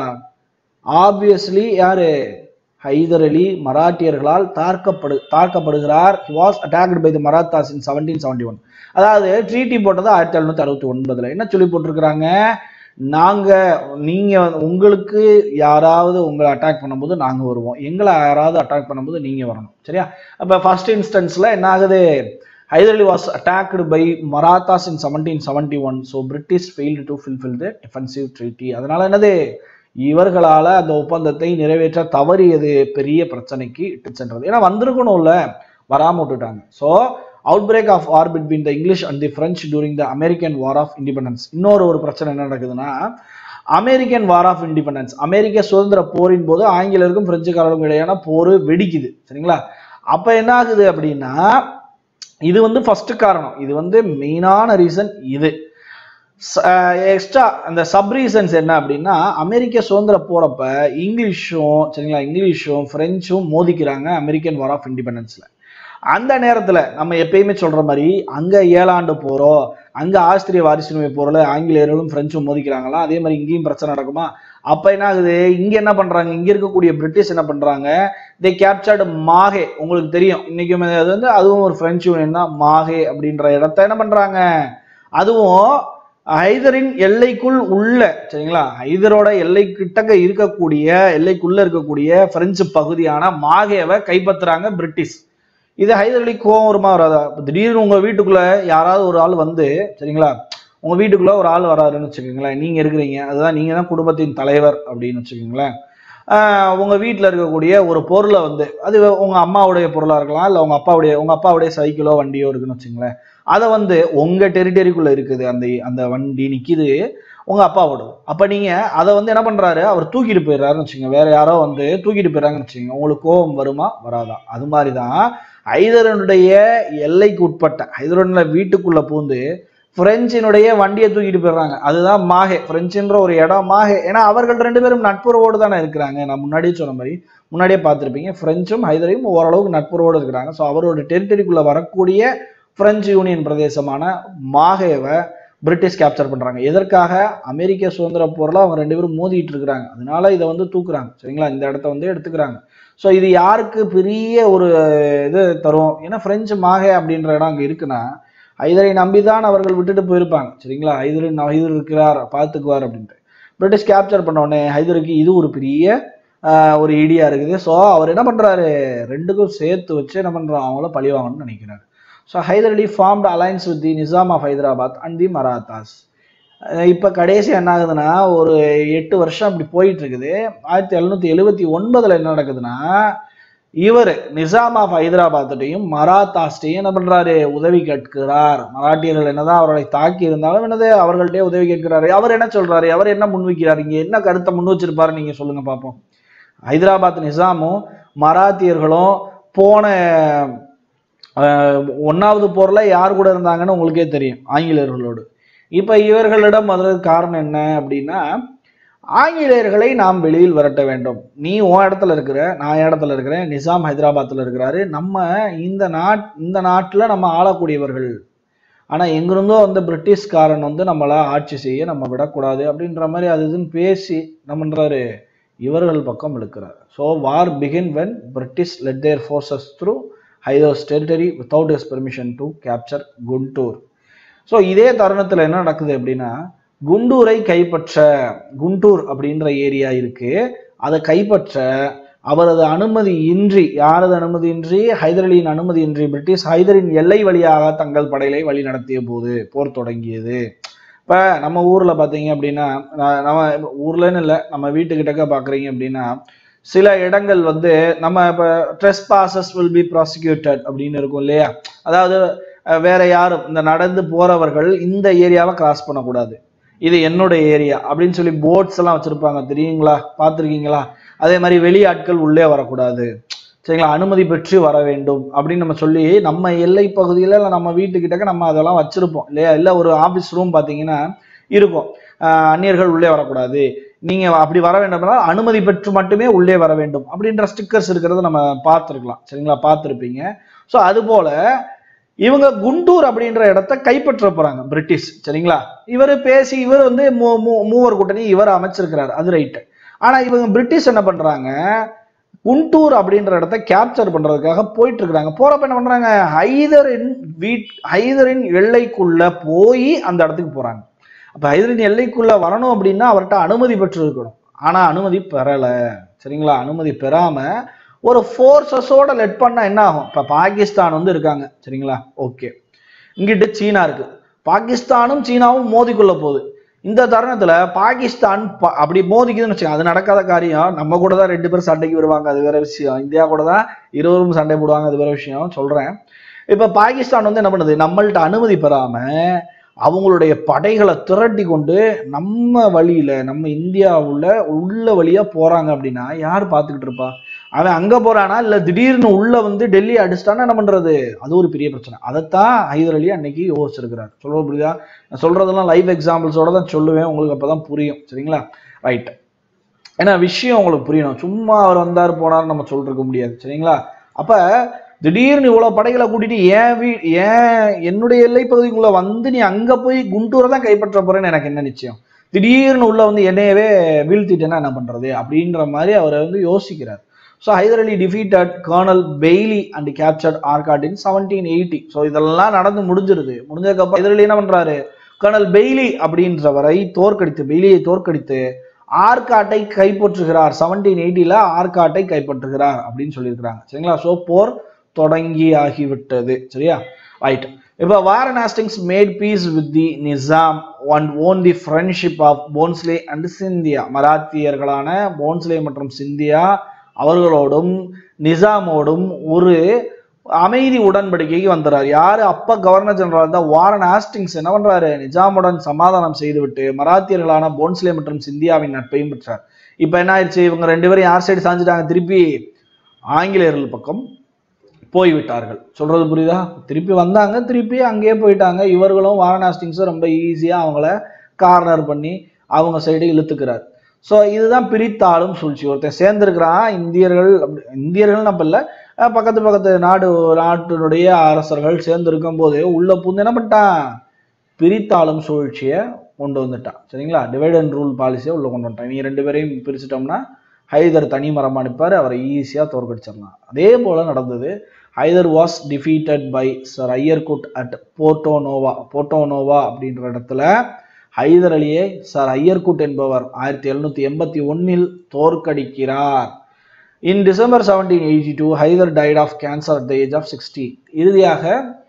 ஆப்வியஸ்லி யாரு ஹைதர் அலி மராட்டியர்களால் தாக்கப்படு தாக்கப்படுகிறார் he was attacked by the Marathas in seventeen seventy one அதாவது ட்ரீட்டி போட்டது ஆயிரத்தி எழுநூத்தி அறுபத்தி ஒன்பதுல என்ன சொல்லி போட்டிருக்கிறாங்க நாங்க நீங்க உங்களுக்கு யாராவது உங்களை அட்டாக் பண்ணும்போது நாங்க வருவோம் எங்களை யாராவது அட்டாக் பண்ணும்போது நீங்க வரணும் சரியா அப்ப ஃபர்ஸ்ட் இன்ஸ்டன்ஸ்ல என்ன ஆகுது Hyder Ali was attacked by Marathas in seventeen seventy one so British failed to fulfil the defensive treaty அதனால என்னது இவர்களால அந்த ஒப்பந்தத்தை நிறைவேற்ற தவறியது பெரிய பிரச்சனைக்கு இட்டு சென்றது ஏன்னா வந்திருக்கணும்ல வராம விட்டுட்டாங்க so outbreak of war between the English and the French during the American war of independence இன்னொரு ஒரு பிரச்சனை என்ன நடக்குதுன்னா அமெரிக்கன் வார் ஆஃப் இண்டிபெண்டன்ஸ் அமெரிக்க சுதந்திர போரின் போது ஆங்கிலேயருக்கும் பிரெஞ்சுக்காரருக்கும் இடையான போர் வெடிக்குது சரிங்களா அப்ப என்ன ஆகுது அப்படின்னா இது வந்து ஃபர்ஸ்ட் காரணம் இது வந்து மெயினான ரீசன் இது எக்ஸ்ட்ரா அந்த சப் ரீசன்ஸ் என்ன அப்படின்னா அமெரிக்க சுதந்திர போறப்ப இங்கிலீஷும் சரிங்களா இங்கிலீஷும் பிரெஞ்சும் மோதிக்கிறாங்க அமெரிக்கன் வார் ஆஃப் இண்டிபெண்டன்ஸ்ல அந்த நேரத்துல நம்ம எப்பயுமே சொல்ற மாதிரி அங்க ஏழாண்டு போறோம் அங்க ஆஸ்திரிய வாரிசுரிமை போறல ஆங்கிலேயர்களும் பிரெஞ்சும் மோதிக்கிறாங்களா அதே மாதிரி இங்கேயும் பிரச்சனை நடக்குமா அப்ப என்ன ஆகுது இங்க என்ன பண்றாங்க இங்க இருக்கக்கூடிய பிரிட்டிஷ் என்ன பண்றாங்க தே கேப்சர்டு மாஹே உங்களுக்கு தெரியும் இன்னைக்கும் அது வந்து அதுவும் ஒரு பிரெஞ்சு யூனியன் தான் மாஹே அப்படின்ற இடத்த என்ன பண்றாங்க அதுவும் ஹைதரின் எல்லைக்குள் உள்ள சரிங்களா ஹைதரோட எல்லை கிட்டக்க இருக்கக்கூடிய எல்லைக்குள்ள இருக்கக்கூடிய பிரெஞ்சு பகுதியான மாகேவை கைப்பற்றுறாங்க பிரிட்டிஷ் இது ஹைதர் அலி கோவம் வருமா வராதா இப்ப திடீர்னு உங்க வீட்டுக்குள்ள யாராவது ஒரு ஆள் வந்து சரிங்களா உங்க வீட்டுக்குள்ள ஒரு ஆள் வராருன்னு வச்சுக்கோங்களேன் நீங்க இருக்கிறீங்க அதுதான் நீங்க தான் குடும்பத்தின் தலைவர் அப்படின்னு வச்சுக்கோங்களேன் ஆஹ் உங்க வீட்டில் இருக்கக்கூடிய ஒரு பொருளை வந்து அது உங்க அம்மாவுடைய பொருளா இருக்கலாம் இல்லை உங்க அப்பாவுடைய உங்க அப்பாவுடைய சைக்கிளோ வண்டியோ இருக்குன்னு வச்சுங்களேன் அதை வந்து உங்க டெரிட்டரிக்குள்ள இருக்குது அந்த அந்த வண்டி நிக்குது உங்க அப்பாவோட அப்ப நீங்க அதை வந்து என்ன பண்றாரு அவர் தூக்கிட்டு போயிடுறாருன்னு வச்சுங்க வேற யாரோ வந்து தூக்கிட்டு போயிடுறாங்கன்னு வச்சுங்க உங்களுக்கு கோபம் வருமா வராதா அது மாதிரிதான் ஐதரனுடைய எல்லைக்கு உட்பட்ட ஐதரன்ல வீட்டுக்குள்ள பூந்து பிரெஞ்சினுடைய வண்டியை தூக்கிட்டு போயிடுறாங்க அதுதான் மாஹே பிரெஞ்சுன்ற ஒரு இடம் மாஹே ஏன்னா அவர்கள் ரெண்டு பேரும் நட்புறவோடு தானே இருக்கிறாங்க நான் முன்னாடியே சொன்ன மாதிரி முன்னாடியே பார்த்துருப்பீங்க பிரெஞ்சும் ஹைதரையும் ஓரளவுக்கு நட்புறவோடு இருக்கிறாங்க ஸோ அவரோட டெரிட்டரிக்குள்ள வரக்கூடிய பிரெஞ்சு யூனியன் பிரதேசமான மாஹேவை பிரிட்டிஷ் கேப்சர் பண்றாங்க எதற்காக அமெரிக்க சுதந்திர போரில் அவங்க ரெண்டு பேரும் மோதிட்டு இருக்கிறாங்க அதனால இதை வந்து தூக்குறாங்க சரிங்களா இந்த இடத்த வந்து எடுத்துக்கிறாங்க ஸோ இது யாருக்கு பெரிய ஒரு இது தரும் ஏன்னா பிரெஞ்சு மாஹே அப்படின்ற இடம் அங்கே இருக்குன்னா ஹைதரை நம்பிதான் அவர்கள் விட்டுட்டு போயிருப்பாங்க சரிங்களா ஹைதர் ஹைதர் இருக்கிறார் பார்த்துக்குவார் அப்படின்ட்டு பிரிட்டிஷ் கேப்சர் பண்ண உடனே ஹைதருக்கு இது ஒரு பெரிய ஆஹ், ஒரு இடியா இருக்குது ஸோ அவர் என்ன பண்றாரு ரெண்டுக்கும் சேர்த்து வச்சு என்ன பண்றாரு அவங்கள பழி வாங்கணும்னு நினைக்கிறாரு so Hyder Ali formed alliance with the Nizam of Hyderabad and the Marathas இப்போ கடைசி என்ன ஆகுதுன்னா ஒரு எட்டு வருஷம் அப்படி போயிட்டு இருக்குது ஆயிரத்தி எழுநூத்தி எழுபத்தி ஒன்பதுல என்ன நடக்குதுன்னா இவர் நிசாம் ஆஃப் ஹைதராபாத்தையும் மராத்தாஸ்டையும் என்ன பண்றாரு உதவி கேட்கிறார் மராட்டியர்கள் என்னதான் அவர்களை தாக்கி இருந்தாலும் என்னது அவர்கள்ட்டே உதவி கேட்கிறாரு அவர் என்ன சொல்றாரு அவர் என்ன முன்வைக்கிறார் இங்க என்ன கருத்தை முன் வச்சிருப்பாரு நீங்க சொல்லுங்க பார்ப்போம் ஹைதராபாத் நிசாமும் மராத்தியர்களும் போன அஹ், ஒண்ணாவது போர்ல யார் கூட இருந்தாங்கன்னு உங்களுக்கே தெரியும் ஆங்கிலேயர்களோடு இப்ப இவர்களிடம் வர்றதுக்கு காரணம் என்ன அப்படின்னா ஆங்கிலேயர்களை நாம் வெளியில் விரட்ட வேண்டும் நீ உன் இடத்துல இருக்கிற நான் என் இடத்துல இருக்கிறேன் நிசாம் ஹைதராபாத்தில் இருக்கிறாரு நம்ம இந்த நாட் இந்த நாட்டில் நம்ம ஆளக்கூடியவர்கள் ஆனால் எங்கிருந்தோ வந்து பிரிட்டிஷ்காரன் வந்து நம்மளை ஆட்சி செய்ய நம்ம விடக்கூடாது அப்படின்ற மாதிரி அது இதுன்னு பேசி என்ன பண்றாரு இவர்கள் பக்கம் இழுக்கிறார் so war begin when British let their forces through Hyder's territory without his permission to capture Guntur so இதே தருணத்தில் என்ன நடக்குது அப்படின்னா குண்டூரை கைப்பற்ற குண்டூர் அப்படின்ற ஏரியா இருக்கு அதை கைப்பற்ற அவரது அனுமதி இன்றி யாரது அனுமதியின்றி ஹைதர் அலியின் அனுமதியின்றி பிரிட்டிஷ் ஹைதரின் எல்லை வழியாக தங்கள் படைகளை வழி நடத்திய போது போர் தொடங்கியது இப்போ நம்ம ஊரில் பார்த்தீங்க அப்படின்னா நான் நம்ம ஊர்லன்னு இல்லை நம்ம வீட்டுக்கிட்டக்க பார்க்குறீங்க அப்படின்னா சில இடங்கள் வந்து நம்ம இப்போ trespassers will be prosecuted அப்படின்னு இருக்கும் இல்லையா அதாவது அஹ், வேற யாரும் இந்த நடந்து போறவர்கள் இந்த ஏரியாவை கிராஸ் பண்ணக்கூடாது இது என்னோட ஏரியா அப்படின்னு சொல்லி போட்ஸ் எல்லாம் வச்சிருப்பாங்க தெரியுங்களா பார்த்துருக்கீங்களா அதே மாதிரி வெளியாட்கள் உள்ளே வரக்கூடாது சரிங்களா அனுமதி பெற்று வர வேண்டும் அப்படின்னு நம்ம சொல்லி நம்ம எல்லை பகுதியில் இல்லை நம்ம வீட்டுக்கிட்டக்க நம்ம அதெல்லாம் வச்சிருப்போம் இல்லையா இல்லை ஒரு ஆஃபீஸ் ரூம் பார்த்தீங்கன்னா இருக்கும் ஆஹ் அந்நியர்கள் உள்ளே வரக்கூடாது நீங்க அப்படி வர வேண்டும்னா அனுமதி பெற்று மட்டுமே உள்ளே வர வேண்டும் அப்படின்ற ஸ்டிக்கர்ஸ் இருக்கிறத நம்ம பார்த்துருக்கலாம் சரிங்களா பார்த்துருப்பீங்க ஸோ அது போல இவங்க குண்டூர் அப்படின்ற இடத்த கைப்பற்ற போறாங்க பிரிட்டிஷ் சரிங்களா இவர் பேசி இவர் வந்து மூ- மூ- மூவர் கூட்டணி இவர் அமைச்சிருக்கிறார் அது ரைட்டு ஆனா இவங்க பிரிட்டிஷ் என்ன பண்றாங்க குண்டூர் அப்படின்ற இடத்த கேப்சர் பண்றதுக்காக போயிட்டு இருக்கிறாங்க போறப்ப என்ன பண்றாங்க ஹைதரின் வீட் ஹைதரின் எல்லைக்குள்ள போய் அந்த இடத்துக்கு போறாங்க அப்ப ஹைதரின் எல்லைக்குள்ள வரணும் அப்படின்னா அவர்கிட்ட அனுமதி பெற்று இருக்கணும் ஆனா அனுமதி பெறல சரிங்களா அனுமதி பெறாம ஒரு ஃபோர்ஸஸோட லெட் பண்ணா என்ன ஆகும் இப்ப பாகிஸ்தான் வந்து இருக்காங்க சரிங்களா ஓகே இங்கிட்டு சீனா இருக்கு பாகிஸ்தானும் சீனாவும் மோதிக்கொள்ள போகுது இந்த தருணத்துல பாகிஸ்தான் ப- அப்படி மோதிக்குதுன்னு வச்சுக்கோங்க அது நடக்காத காரியம் நம்ம கூட தான் ரெண்டு பேரும் சண்டைக்கு வருவாங்க அது வேற விஷயம் இந்தியா கூட தான் இருவரும் சண்டை போடுவாங்க அது வேற விஷயம் சொல்றேன் இப்ப பாகிஸ்தான் வந்து என்ன பண்ணுது நம்மள்ட்ட அனுமதி பெறாம அவங்களுடைய படைகளை திரட்டி கொண்டு நம்ம வழியில நம்ம இந்தியாவுல உள்ள வழியா போறாங்க அப்படின்னா யார் பார்த்துக்கிட்டு இருப்பா அவன் அங்க போறானா இல்ல திடீர்னு உள்ள வந்து டெல்லி அடிச்சிட்டானா என்ன பண்றது அது ஒரு பெரிய பிரச்சனை அதைத்தான் ஹைதர் அலி அன்னைக்கு யோசிச்சிருக்கிறார் சொல்ல புரியுதா நான் சொல்றதெல்லாம் லைவ் எக்ஸாம்பிள்ஸோட தான் சொல்லுவேன் உங்களுக்கு அப்பதான் புரியும் சரிங்களா ரைட் ஏன்னா விஷயம் உங்களுக்கு புரியணும் சும்மா அவர் வந்தார் போனார் நம்ம சொல்லிருக்க முடியாது சரிங்களா அப்ப திடீர்னு இவ்வளவு படைகளை கூட்டிட்டு ஏன் வீ ஏன் என்னுடைய எல்லை பகுதிக்குள்ள வந்து நீ அங்க போய் குண்டூரை தான் கைப்பற்ற போறேன்னு எனக்கு என்ன நிச்சயம் திடீர்னு உள்ள வந்து என்னையவே வீழ்த்திட்டேன்னா என்ன பண்றது அப்படின்ற மாதிரி அவர் வந்து யோசிக்கிறார் so Hyder Ali defeated Colonel Baillie and captured Arcot in seventeen eighty so இதெல்லாம் நடந்து முடிஞ்சிருது முடிஞ்சதுக்கப்புறம் ஹைதர் அலி என்ன பண்றாரு கர்னல் பெய்லி அப்படின்றவரை தோற்கடித்து பெய்லியை தோற்கடித்து ஆர்காட்டை கைப்பற்றுகிறார் செவன்டீன் எயிட்டில ஆர்காட்டை கைப்பற்றுகிறார் அப்படின்னு சொல்லியிருக்கிறாங்க சரிங்களா ஸோ போர் தொடங்கி ஆகிவிட்டது சரியா ரைட் இப்போ Warren Hastings made peace with the Nizam won won the friendship of Bhonsle and Scindia மராத்தியர்களான போன்ஸ்லே மற்றும் சிந்தியா அவர்களோடும் நிசாமோடும் ஒரு அமைதி உடன்படிக்கைக்கு வந்துறாரு யாரு அப்ப கவர்னர் ஜெனரல் இருந்தா வாரன் ஆஸ்டிங்ஸ் என்ன பண்றாரு நிஜாமுடன் சமாதானம் செய்துவிட்டு மராத்தியர்களான போன்ஸ்லே மற்றும் சிந்தியாவின் நட்பையும் பெற்றார் இப்ப என்ன ஆயிடுச்சு இவங்க ரெண்டு பேரும் யார் சைடு சாஞ்சிட்டாங்க திருப்பி ஆங்கிலேயர்கள் பக்கம் போய்விட்டார்கள் சொல்றது புரியுதா திருப்பி வந்தாங்க திருப்பி அங்கேயே போயிட்டாங்க இவர்களும் வாரணாஸ்டிங்ஸும் ரொம்ப ஈஸியா அவங்கள கார்னர் பண்ணி அவங்க சைடு இழுத்துக்கிறார் ஸோ இதுதான் பிரித்தாளும் சூழ்ச்சி ஒருத்தன் சேர்ந்திருக்கிறான் இந்தியர்கள் அப்படி இந்தியர்கள் நம்ம இல்லை அஹ் பக்கத்து பக்கத்து நாடு நாட்டினுடைய அரசர்கள் சேர்ந்து இருக்கும்போது உள்ள பூந்து என்ன பண்ணிட்டான் பிரித்தாளும் சூழ்ச்சியை கொண்டு வந்துட்டான் சரிங்களா டிவைட் அண்ட் ரூல் பாலிசியை உள்ள கொண்டு வந்துட்டான் நீ ரெண்டு பேரையும் பிரிச்சுட்டோம்னா ஹைதர் தனி மரம் அனுப்பார் அவரை ஈஸியாக தோற்கடிச்சிடலாம் அதே போல நடந்தது Hyder was defeated by sir Eyre Coote at Porto Novo Porto Novo அப்படின்ற இடத்துல ஹைதர் அலியை சார் ஐயர்குட் என்பவர் ஆயிரத்தி எழுநூத்தி எண்பத்தி ஒன்னில் தோற்கடிக்கிறார் in December seventeen eighty two Hyder died of cancer at the age of sixty இறுதியாக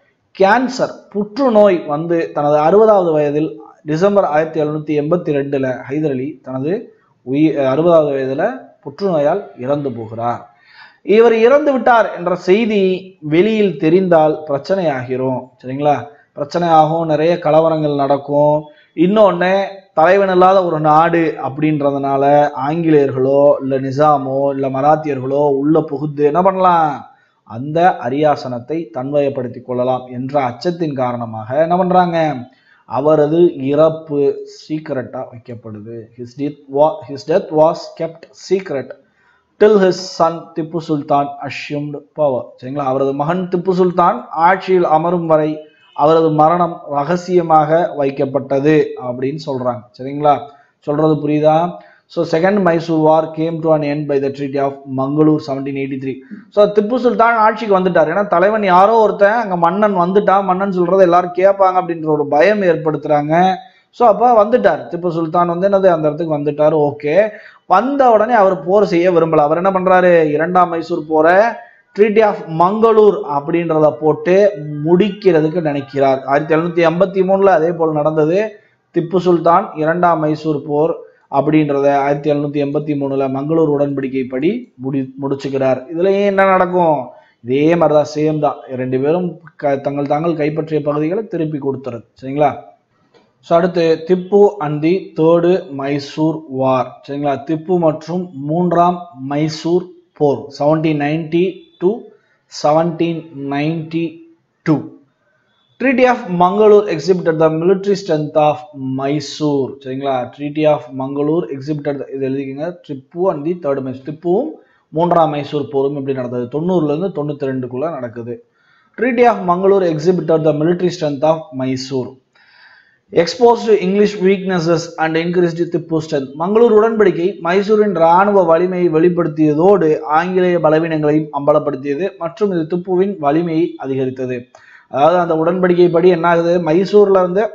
கேன்சர் புற்றுநோய் வந்து தனது அறுபதாவது வயதில் டிசம்பர் ஆயிரத்தி எழுநூத்தி எண்பத்தி ரெண்டுல ஹைதர் அலி தனது உயிர் அறுபதாவது வயதுல புற்றுநோயால் இறந்து போகிறார் இவர் இறந்து விட்டார் என்ற செய்தி வெளியில் தெரிந்தால் பிரச்சனை ஆகிரும் சரிங்களா பிரச்சனை ஆகும் நிறைய கலவரங்கள் நடக்கும் இன்னொன்று தலைவன் இல்லாத ஒரு நாடு அப்படின்றதுனால ஆங்கிலேயர்களோ இல்லை நிசாமோ இல்லை மராத்தியர்களோ உள்ள புகுந்து என்ன பண்ணலாம் அந்த அரியாசனத்தை தன்வயப்படுத்தி கொள்ளலாம் என்ற அச்சத்தின் காரணமாக என்ன பண்றாங்க அவரது இறப்பு சீக்கிரட்டா வைக்கப்படுது ஹிஸ் டெத் வா his death was kept secret till his son Tipu Sultan assumed power சரிங்களா அவரது மகன் திப்பு சுல்தான் ஆட்சியில் அமரும் வரை அவரது மரணம் ரகசியமாக வைக்கப்பட்டது அப்படின்னு சொல்றாங்க சரிங்களா சொல்றது புரியுதா so second Mysore war came to an end by the treaty of Mangalore seventeen eighty three so Tipu Sultan ஆட்சிக்கு வந்துட்டார் ஏன்னா தலைவன் யாரோ ஒருத்தன் அங்கே மன்னன் வந்துட்டான் மன்னன் சொல்றதை எல்லாரும் கேட்பாங்க அப்படின்ற ஒரு பயம் ஏற்படுத்துறாங்க ஸோ அப்போ வந்துட்டார் திப்பு சுல்தான் வந்து என்னது அந்த இடத்துக்கு வந்துட்டார் ஓகே வந்த உடனே அவர் போர் செய்ய விரும்பல அவர் என்ன பண்றாரு இரண்டாம் மைசூர் போற ட்ரீட்டி ஆஃப் மங்களூர் அப்படின்றத போட்டு முடிக்கிறதுக்கு நினைக்கிறார் ஆயிரத்தி எழுநூத்தி எண்பத்தி மூணுல அதே போல் நடந்தது திப்பு சுல்தான் இரண்டாம் மைசூர் போர் அப்படின்றத ஆயிரத்தி எழுநூத்தி எண்பத்தி மூணுல மங்களூர் உடன்படிக்கை படி முடி முடிச்சுக்கிறார் இதுலயும் என்ன நடக்கும் இதே மாதிரிதான் சேம் தான் ரெண்டு பேரும் க- தங்கள் தாங்கள் கைப்பற்றிய பகுதிகளை திருப்பி கொடுத்துறது சரிங்களா ஸோ அடுத்து Tipu and the third Mysore war சரிங்களா திப்பு மற்றும் மூன்றாம் மைசூர் போர் seventeen ninety to seventeen ninety two treaty of Mangalore exhibited the military strength of Mysore சரிங்களா ட்ரீட்டி ஆஃப் மங்களூர் எக்ஸிபிட்டட் இது எழுதிக்கங்க Tipu and the third Mysore திப்புவும் மூன்றாம் மைசூர் போரும் எப்படி நடந்தது தொண்ணூறுலேருந்து தொண்ணூற்றி ரெண்டுக்குள்ளே நடக்குது treaty of Mangalore exhibited the military strength of Mysore exposed English weaknesses and increased Tipu strength Mangalore உடன்படிக்கை மைசூரின் இராணுவ வலிமையை வெளிப்படுத்தியதோடு ஆங்கிலேய பலவீனங்களையும் அம்பலப்படுத்தியது மற்றும் இது திப்புவின் வலிமையை அதிகரித்தது அதாவது அந்த உடன்படிக்கை படி என்ன ஆகுது மைசூர்ல வந்து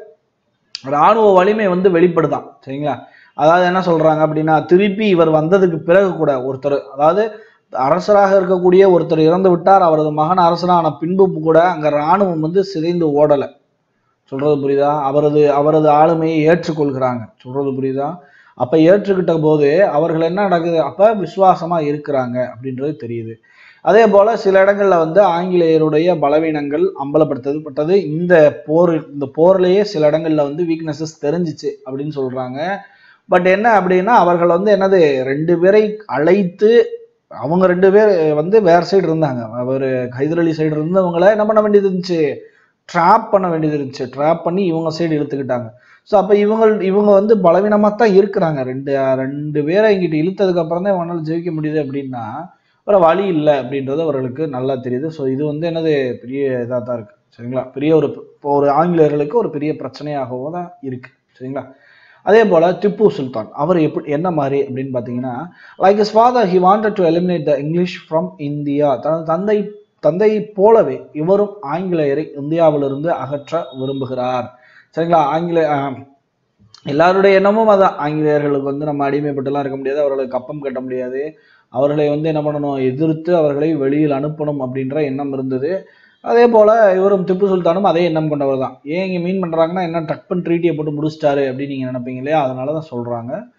இராணுவ வலிமை வந்து வெளிப்படுதான் சரிங்களா அதாவது என்ன சொல்றாங்க அப்படின்னா திருப்பி இவர் வந்ததுக்கு பிறகு கூட ஒருத்தர் அதாவது அரசராக இருக்கக்கூடிய ஒருத்தர் இறந்து விட்டார் அவரது மகன் அரசரான பின்பு கூட அங்க இராணுவம் வந்து சிதைந்து ஓடலை சொல்றது புரியுதா அவரது அவரது ஆளுமையை ஏற்றுக்கொள்கிறாங்க சொல்றது புரியுதா அப்ப ஏற்றுக்கிட்ட போது அவர்கள் என்ன நடக்குது அப்ப விசுவாசமா இருக்கிறாங்க அப்படின்றது தெரியுது அதே போல சில இடங்கள்ல வந்து ஆங்கிலேயருடைய பலவீனங்கள் அம்பலப்படுத்தப்பட்டது இந்த போர் இந்த போர்லயே சில இடங்கள்ல வந்து வீக்னஸஸ் தெரிஞ்சிச்சு அப்படின்னு சொல்றாங்க பட் என்ன அப்படின்னா அவர்கள் வந்து என்னது ரெண்டு பேரை அழைத்து அவங்க ரெண்டு பேர் வந்து வேற சைடு இருந்தாங்க அவர் ஹைதர் அலி சைடு இருந்தவங்கள என்ன பண்ண வேண்டியது இருந்துச்சு ட்ராப் பண்ண வேண்டியது இருந்துச்சு ட்ராப் பண்ணி இவங்க சைடு இழுத்துக்கிட்டாங்க ஸோ அப்போ இவங்க இவங்க வந்து பலவீனமாக தான் இருக்கிறாங்க ரெண்டு ரெண்டு பேரை இங்கிட்ட இழுத்ததுக்கு அப்புறம் தான் இவங்களால ஜெயிக்க முடியுது அப்படின்னா வேற வழி இல்லை அப்படின்றது அவர்களுக்கு நல்லா தெரியுது ஸோ இது வந்து என்னது பெரிய இதாக தான் இருக்கு சரிங்களா பெரிய ஒரு இப்போ ஒரு ஆங்கிலேயர்களுக்கு ஒரு பெரிய பிரச்சனையாகவும் தான் இருக்கு சரிங்களா அதே போல திப்பு சுல்தான் அவர் எப்படி என்ன மாதிரி அப்படின்னு பார்த்தீங்கன்னா like his father he wanted to eliminate the English from India தனது தந்தை தந்தையை போலவே இவரும் ஆங்கிலேயரை இந்தியாவிலிருந்து அகற்ற விரும்புகிறார் சரிங்களா ஆங்கில ஆஹ், எல்லாருடைய எண்ணமும் அதான் ஆங்கிலேயர்களுக்கு வந்து நம்ம அடிமைப்பட்டுலாம் இருக்க முடியாது அவர்களுக்கு கப்பம் கட்ட முடியாது அவர்களை வந்து என்ன பண்ணணும் எதிர்த்து அவர்களை வெளியில் அனுப்பணும் அப்படின்ற எண்ணம் இருந்தது அதே போல இவரும் திப்பு சுல்தானும் அதே எண்ணம் கொண்டவர் தான் ஏன் இங்கே மீன் பண்றாங்கன்னா என்ன டக்பன் ட்ரீட்டியை போட்டு முடிச்சிட்டாரு அப்படின்னு நீங்க நினைப்பீங்க இல்லையா அதனால தான் சொல்றாங்க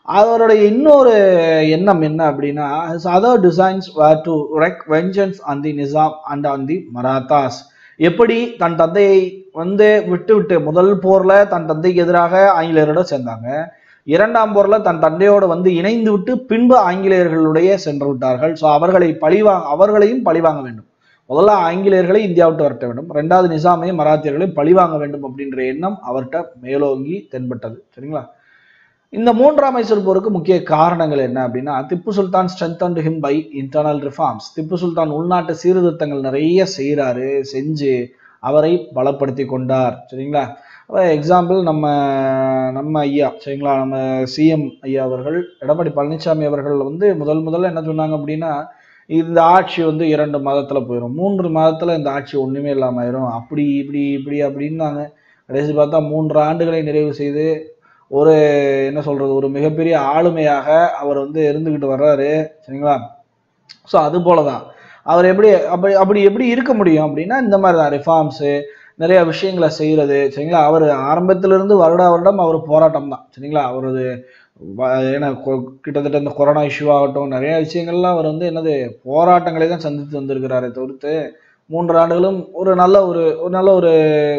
அவருடைய இன்னொரு எண்ணம் என்ன அப்படின்னா other designs were to wreck vengeance on the Nizam and on the Marathas எப்படி தன் தந்தையை வந்து விட்டு விட்டு முதல் போர்ல தன் தந்தைக்கு எதிராக ஆங்கிலேயரோட சேர்ந்தாங்க இரண்டாம் போர்ல தன் தந்தையோட வந்து இணைந்து விட்டு பின்பு ஆங்கிலேயர்களுடைய சென்று விட்டார்கள் ஸோ அவர்களை பழிவாங்க அவர்களையும் பழிவாங்க வேண்டும் முதல்ல ஆங்கிலேயர்களை இந்தியா விட்டு வரட்ட வேண்டும் ரெண்டாவது நிசாமையும் மராத்தியர்களையும் பழிவாங்க வேண்டும் அப்படின்ற எண்ணம் அவர்கிட்ட மேலோங்கி தென்பட்டது சரிங்களா இந்த மூன்றாம் மைசூர் போருக்கு முக்கிய காரணங்கள் என்ன அப்படின்னா Tipu Sultan strength him by internal reforms Tipu Sultan உள்நாட்டு சீர்திருத்தங்கள் நிறைய செய்கிறாரு செஞ்சு அவரை பலப்படுத்தி கொண்டார் சரிங்களா எக்ஸாம்பிள் நம்ம நம்ம ஐயா சரிங்களா நம்ம சிஎம் ஐயா அவர்கள் எடப்பாடி பழனிசாமி அவர்கள் வந்து முதல் முதல்ல என்ன சொன்னாங்க அப்படின்னா இந்த ஆட்சி வந்து இரண்டு மாதத்துல போயிடும் மூன்று மாதத்துல இந்த ஆட்சி ஒண்ணுமே இல்லாம ஆயிரும் அப்படி இப்படி இப்படி அப்படின்னாங்க கடைசி பார்த்தா மூன்று ஆண்டுகளை நிறைவு செய்து ஒரு என்ன சொல்றது ஒரு மிகப்பெரிய ஆளுமையாக அவர் வந்து இருந்துகிட்டு வர்றாரு சரிங்களா ஸோ அது போலதான் அவர் எப்படி அப்படி அப்படி எப்படி இருக்க முடியும் அப்படின்னா இந்த மாதிரி தான் ரிஃபார்ம்ஸு நிறைய விஷயங்களை செய்யறது சரிங்களா அவர் ஆரம்பத்திலிருந்து வருட வருடம் அவர் போராட்டம் தான் சரிங்களா அவரது வ- ஏன்னா கொ- கிட்டத்தட்ட இந்த கொரோனா இஷ்யூ ஆகட்டும் நிறைய விஷயங்கள்லாம் அவர் வந்து என்னது போராட்டங்களை தான் சந்தித்து வந்திருக்கிறாரே தவிர்த்து மூன்று ஆண்டுகளும் ஒரு நல்ல ஒரு ஒரு நல்ல ஒரு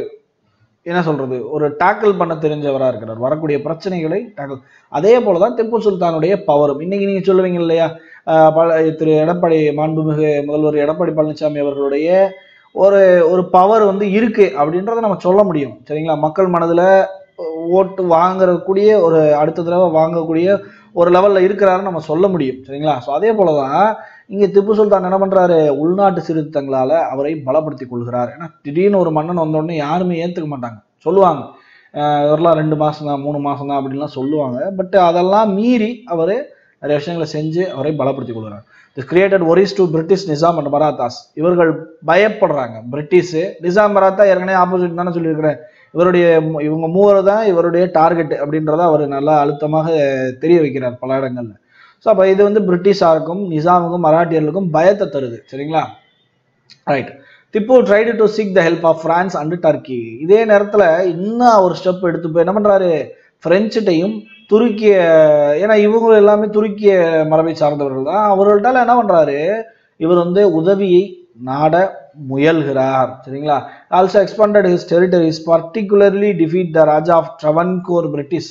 என்ன சொல்றது ஒரு டேக்கிள் பண்ண தெரிஞ்சவராக இருக்கிறார் வரக்கூடிய பிரச்சனைகளை டேக்கிள் அதே போல தான் திப்பு சுல்தானுடைய பவரும் இன்னைக்கு நீங்க சொல்லுவீங்க இல்லையா ஆஹ் பல- திரு எடப்பாடி மாண்புமிகு முதல்வர் எடப்பாடி பழனிசாமி அவர்களுடைய ஒரு ஒரு பவர் வந்து இருக்கு அப்படின்றத நம்ம சொல்ல முடியும் சரிங்களா மக்கள் மனதுல ஓட்டு வாங்கக்கூடிய ஒரு அடுத்த தடவை வாங்கக்கூடிய ஒரு லெவல்ல இருக்கிறாருன்னு நம்ம சொல்ல முடியும் சரிங்களா ஸோ அதே போலதான் இங்க திப்பு சுல்தான் என்ன பண்றாரு உள்நாட்டு சீர்திருத்தங்களால அவரை பலப்படுத்தி கொள்கிறார் ஏன்னா திடீர்னு ஒரு மன்னன் வந்த உடனே யாருமே ஏத்துக்க மாட்டாங்க சொல்லுவாங்க அஹ் இவரெல்லாம் ரெண்டு மாசம் தான் மூணு மாசம் தான் அப்படின்லாம் சொல்லுவாங்க பட் அதெல்லாம் மீறி அவர் நிறைய விஷயங்களை செஞ்சு அவரை பலப்படுத்தி கொள்கிறார் this created worries to British Nizam and Marathas இவர்கள் பயப்படுறாங்க பிரிட்டிஷ் நிசாம் மராத்தா ஏற்கனவே ஆப்போசிட் தானே சொல்லியிருக்கிறேன் இவருடைய மு- இவங்க மூவர் தான் இவருடைய டார்கெட் அப்படின்றத அவர் நல்லா அழுத்தமாக தெரிய வைக்கிறார் பல இடங்கள்ல ஸோ அப்போ இது வந்து பிரிட்டிஷாருக்கும் நிசாமுக்கும் மராட்டியர்களுக்கும் பயத்தை தருது சரிங்களா right Tipu tried to seek the help of France and Turkey இதே நேரத்துல இன்னும் ஒரு ஸ்டெப் எடுத்து போய் என்ன பண்றாரு பிரெஞ்சுட்டையும் துருக்கிய ஏன்னா இவங்க எல்லாமே துருக்கிய மரபை சார்ந்தவர்கள் தான் அவர்கள்ட்டால என்ன பண்றாரு இவர் வந்து உதவியை நாட முயல்கிறார் சரிங்களா also expanded his territories particularly defeat the raja of Travancore British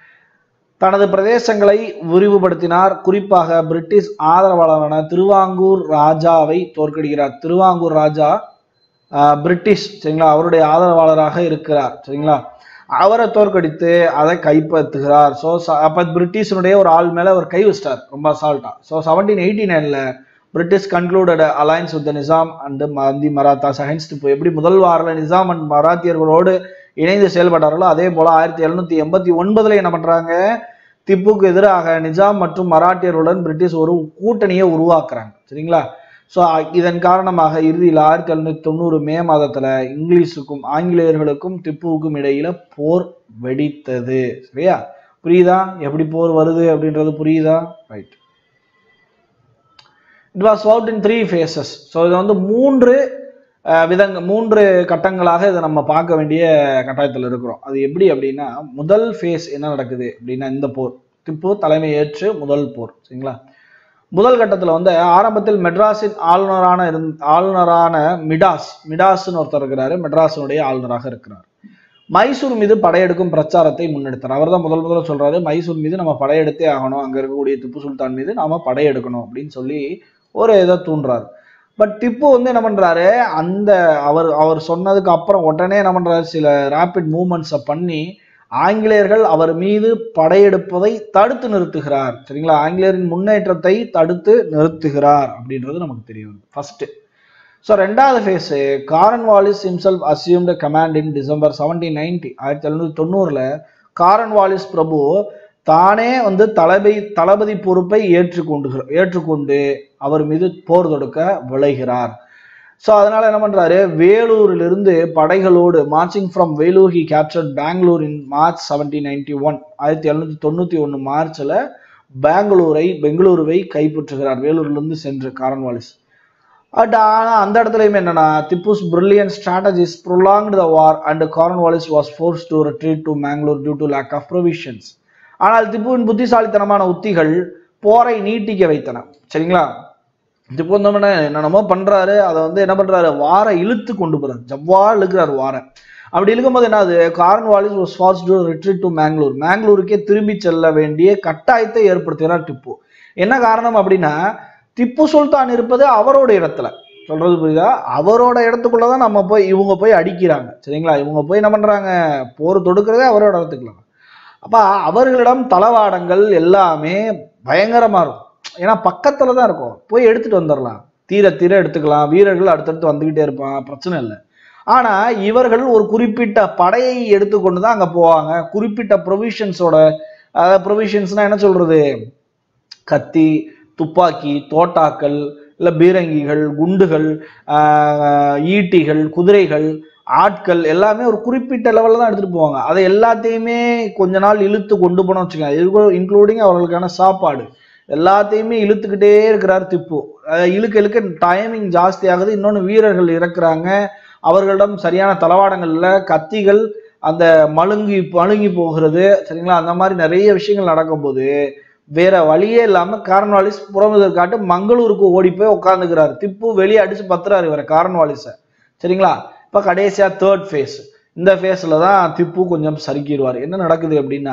தனது பிரதேசங்களை விரிவுபடுத்தினார் குறிப்பாக பிரிட்டிஷ் ஆதரவாளரான திருவாங்கூர் ராஜாவை தோற்கடிக்கிறார் திருவாங்கூர் ராஜா ஆஹ், பிரிட்டிஷ் சரிங்களா அவருடைய ஆதரவாளராக இருக்கிறார் சரிங்களா அவரை தோற்கடித்து அதை கைப்பற்றுகிறார் ஸோ அப்போ பிரிட்டிஷனுடைய ஒரு ஆள் மேலே அவர் கை வச்சிட்டார் ரொம்ப அசால்ட்டா ஸோ செவன்டீன் எயிட்டி நைனில் British concluded alliance with Nizam and மந்தி மராத்தாஸ் அகைன்ஸ்ட் இப்போ எப்படி முதல் வாரில் நிசாம் அண்ட் மராத்தியர்களோடு இணைந்து செயல்பட்டார்களோ அதே போல ஆயிரத்தி எழுநூத்தி எண்பத்தி ஒன்பதுல என்ன பண்றாங்க திப்புக்கு எதிராக நிஜாம் மற்றும் மராட்டியர்களுடன் பிரிட்டிஷ் ஒரு கூட்டணியை உருவாக்குறாங்க சரிங்களா ஸோ இதன் காரணமாக இறுதியில் ஆயிரத்தி எழுநூத்தி தொண்ணூறு மே மாதத்துல இங்கிலீஷுக்கும் ஆங்கிலேயர்களுக்கும் திப்புவுக்கும் இடையில போர் வெடித்தது சரியா புரியுதா எப்படி போர் வருது அப்படின்றது புரியுதா right it was out in three phases so இது வந்து மூன்று அஹ், விதங்க மூன்று கட்டங்களாக இதை நம்ம பார்க்க வேண்டிய கட்டாயத்தில் இருக்கிறோம் அது எப்படி அப்படின்னா முதல் ஃபேஸ் என்ன நடக்குது அப்படின்னா இந்த போர் திப்பு தலைமை ஏற்று முதல் போர் சரிங்களா முதல் கட்டத்தில் வந்து ஆரம்பத்தில் மெட்ராஸின் ஆளுநரான இருந் ஆளுநரான மிடாஸ் மிடாஸ்னு ஒருத்தர் இருக்கிறாரு மெட்ராஸினுடைய ஆளுநராக இருக்கிறார் மைசூர் மீது படையெடுக்கும் பிரச்சாரத்தை முன்னெடுத்தார் அவர் தான் முதல் முதல்ல சொல்றாரு மைசூர் மீது நம்ம படையெடுத்தே ஆகணும் அங்க இருக்கக்கூடிய திப்பு சுல்தான் மீது நாம படையெடுக்கணும் அப்படின்னு சொல்லி ஒரு இதை தூண்டுறாரு பட் திப்பு வந்து என்ன பண்றாரு அந்த அவர் அவர் சொன்னதுக்கு அப்புறம் உடனே என்ன பண்றாரு சில ரேபிட் மூவ்மெண்ட்ஸை பண்ணி ஆங்கிலேயர்கள் அவர் மீது படையெடுப்பதை தடுத்து நிறுத்துகிறார் சரிங்களா ஆங்கிலேயரின் முன்னேற்றத்தை தடுத்து நிறுத்துகிறார் அப்படின்றது நமக்கு தெரிய வருது ஃபர்ஸ்ட் ஸோ ரெண்டாவது phase Cornwallis himself assumed command in December seventeen ninety ஆயிரத்தி எழுநூத்தி தொண்ணூறுல காரன் வாலிஸ் பிரபு தானே வந்து தளபதி தளபதி பொறுப்பை ஏற்றுக்கொண்டு ஏற்றுக்கொண்டு அவர் மீது போர் தொடுக்க விளைகிறார் ஸோ அதனால என்ன பண்றாரு வேலூரிலிருந்து படைகளோடு marching from Vellore he captured Bangalore in March seventeen ninety one ஆயிரத்தி எழுநூத்தி தொண்ணூத்தி ஒன்று மார்ச்ல பெங்களூரை பெங்களூருவை கைப்பற்றுகிறார் வேலூர்லேருந்து சென்று காரன்வாலிஸ் பட் ஆனால் அந்த இடத்துலையுமே என்னன்னா Tipu's brilliant strategies prolonged the war and Cornwallis was force to retreat to Mangalore due to lack of provisions ஆனால் திப்புவின் புத்திசாலித்தனமான உத்திகள் போரை நீட்டிக்க வைத்தன சரிங்களா திப்பு வந்தோம்னா என்னென்னமோ பண்றாரு அதை வந்து என்ன பண்றாரு வார இழுத்து கொண்டு போறாரு ஜவ்வா இழுக்கிறாரு வார அப்படி இருக்கும்போது என்னது Cornwallis was force to retreat to Mangalore மேங்களூருக்கே திரும்பி செல்ல வேண்டிய கட்டாயத்தை ஏற்படுத்துகிறார் திப்பு என்ன காரணம் அப்படின்னா திப்பு சுல்தான் இருப்பது அவரோட இடத்துல சொல்றது புரியுதா அவரோட இடத்துக்குள்ளதான் நம்ம போய் இவங்க போய் அடிக்கிறாங்க சரிங்களா இவங்க போய் என்ன பண்றாங்க போர் தொடுக்கிறதே அவரோட இடத்துக்குள்ள அப்ப அவர்களிடம் தளவாடங்கள் எல்லாமே பயங்கரமா இருக்கும் ஏன்னா பக்கத்துல தான் இருக்கும் போய் எடுத்துட்டு வந்துடலாம் தீர தீர எடுத்துக்கலாம் வீரர்கள் அடுத்தடுத்து வந்துகிட்டே இருப்பான் பிரச்சனை இல்லை ஆனா இவர்கள் ஒரு குறிப்பிட்ட படையை எடுத்துக்கொண்டு தான் அங்க போவாங்க குறிப்பிட்ட ப்ரொவிஷன்ஸோட அதாவது ப்ரொவிஷன்ஸ்னா என்ன சொல்றது கத்தி துப்பாக்கி தோட்டாக்கள் இல்லை பீரங்கிகள் குண்டுகள் ஆஹ், ஈட்டிகள் குதிரைகள் ஆட்கள் எல்லாமே ஒரு குறிப்பிட்ட லெவலில் தான் எடுத்துட்டு போவாங்க அதை எல்லாத்தையுமே கொஞ்ச நாள் இழுத்து கொண்டு போனோம் வச்சுக்கோங்க இன்க்ளூடிங் அவர்களுக்கான சாப்பாடு எல்லாத்தையுமே இழுத்துக்கிட்டே இருக்கிறார் திப்பு அஹ் இழுக்க இழுக்க டைமிங் ஜாஸ்தி ஆகுது இன்னொன்று வீரர்கள் இறக்குறாங்க அவர்களிடம் சரியான தளவாடங்கள் இல்லை கத்திகள் அந்த மழுங்கி மழுங்கி போகிறது சரிங்களா அந்த மாதிரி நிறைய விஷயங்கள் நடக்கும்போது வேற வழியே இல்லாம கார்ன்வாலிஸ் புறமுதல் காட்டு மங்களூருக்கு ஓடி போய் உட்காந்துக்கிறாரு திப்பு வெளியே அடிச்சு பத்துறாரு இவரை கார்ன்வாலிஸை சரிங்களா இப்ப கடைசியா தேர்ட் ஃபேஸ் இந்த ஃபேஸ்ல தான் திப்பு கொஞ்சம் சறுக்கிடுவார் என்ன நடக்குது அப்படின்னா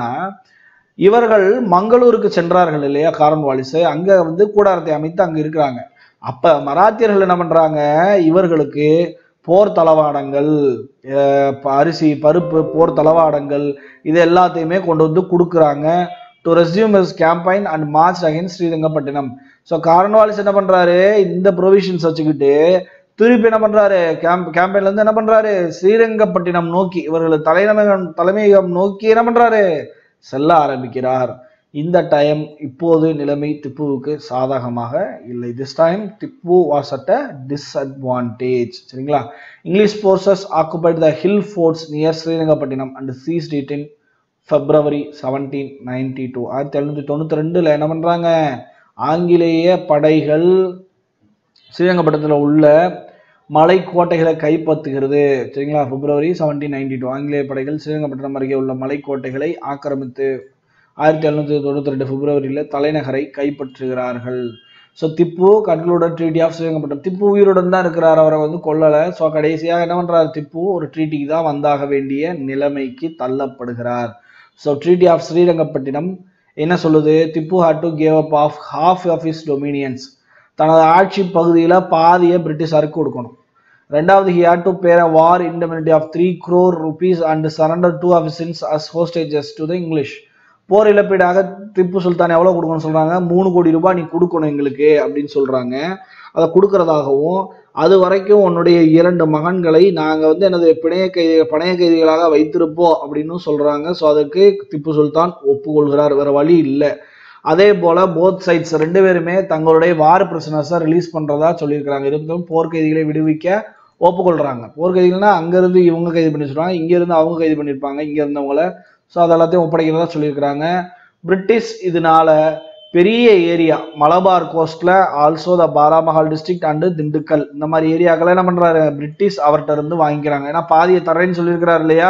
இவர்கள் மங்களூருக்கு சென்றார்கள் இல்லையா கார்ன்வாலிஸ் அங்க வந்து கூடாரத்தை அமைத்து அங்க இருக்கிறாங்க அப்ப மராத்தியர்கள் என்ன பண்றாங்க இவர்களுக்கு போர் தளவாடங்கள் அஹ் ப- அரிசி பருப்பு போர் தளவாடங்கள் இது எல்லாத்தையுமே கொண்டு வந்து கொடுக்குறாங்க to resume his campaign and march again Srirangapatnam so Cornwallis என்ன பண்றாரு இந்த ப்ரொவிஷன்ஸ் வச்சுக்கிட்டு திருப்பி என்ன பண்றாரு கேம்ப் கேம்பெயின்ல இருந்து என்ன பண்றாரு ஸ்ரீரங்கப்பட்டினம் நோக்கி இவர்கள் தலைநகரம் தலைமையகம் நோக்கி என்ன பண்றாரு செல்ல ஆரம்பிக்கிறார் இந்த டைம் இப்போது நிலைமை திப்புவுக்கு சாதகமாக இல்லை this time Tipu was at a disadvantage சரிங்களா English forces occupied the hill forts near Srirangapatnam and seized it in February seventeen ninety two ஆயிரத்தி எழுநூற்றி தொண்ணூற்றி ரெண்டில் என்ன பண்ணுறாங்க ஆங்கிலேய படைகள் ஸ்ரீரங்கப்பட்டணத்தில் உள்ள மலைக்கோட்டைகளை கைப்பற்றுகிறது சரிங்களா பிப்ரவரி செவன்டீன் நைன்டி டூ ஆங்கிலேய படைகள் ஸ்ரீரங்கப்பட்டினம் அருகே உள்ள மலைக்கோட்டைகளை ஆக்கிரமித்து ஆயிரத்தி எழுநூற்றி தொண்ணூற்றி ரெண்டு பிப்ரவரியில் தலைநகரை கைப்பற்றுகிறார்கள் so Tipu concluded treaty of Srirangapatnam Tipu உயிருடன் தான் இருக்கிறார் அவரை வந்து கொல்லலை ஸோ கடைசியாக என்ன பண்ணுறாரு திப்பு ஒரு ட்ரீட்டிக்கு தான் வந்தாக வேண்டிய நிலைமைக்கு தள்ளப்படுகிறார் ஸோ ட்ரீட்டி ஆஃப் ஸ்ரீரங்கப்பட்டினம் என்ன சொல்லுது Tipu had to give up of half of his dominions தனது ஆட்சி பகுதியில் பாதியை பிரிட்டிஷாருக்கு கொடுக்கணும் ரெண்டாவது he had to bear a war indemnity of three crore rupees and surrender two of sons as hostages to the English போர் இழப்பீடாக திப்பு சுல்தான் எவ்வளோ கொடுக்கணும்னு சொல்கிறாங்க மூணு கோடி ரூபாய் நீ கொடுக்கணும் எங்களுக்கு அப்படின்னு சொல்கிறாங்க அதை கொடுக்கறதாகவும் அது வரைக்கும் உன்னுடைய இரண்டு மகன்களை நாங்கள் வந்து எனது பிணைய கைதி பணைய கைதிகளாக வைத்திருப்போம் அப்படின்னு சொல்கிறாங்க ஸோ அதுக்கு திப்பு சுல்தான் ஒப்புக்கொள்கிறார் வேற வழி இல்லை அதே போல போத் சைட்ஸ் ரெண்டு பேருமே தங்களுடைய வார் பிரச்சனஸை ரிலீஸ் பண்றதா சொல்லியிருக்கிறாங்க இருந்தும் போர்க்கைதிகளை விடுவிக்க ஒப்புக்கொள்றாங்க போர்க்கைதிகள்னா அங்கிருந்து இவங்க கைது பண்ணி சொல்றாங்க இங்க இருந்து அவங்க கைது பண்ணியிருப்பாங்க இங்க இருந்தவங்கள ஸோ அது எல்லாத்தையும் ஒப்படைக்கிறதா சொல்லியிருக்கிறாங்க பிரிட்டிஷ் இதனால பெரிய ஏரியா மலபார் கோஸ்ட்ல also the Baramahal district and Dindigul இந்த மாதிரி ஏரியாக்களை என்ன பண்றாரு பிரிட்டிஷ் அவர்கிட்ட இருந்து வாங்கிக்கிறாங்க ஏன்னா பாதியை தரேன்னு சொல்லியிருக்கிறார் இல்லையா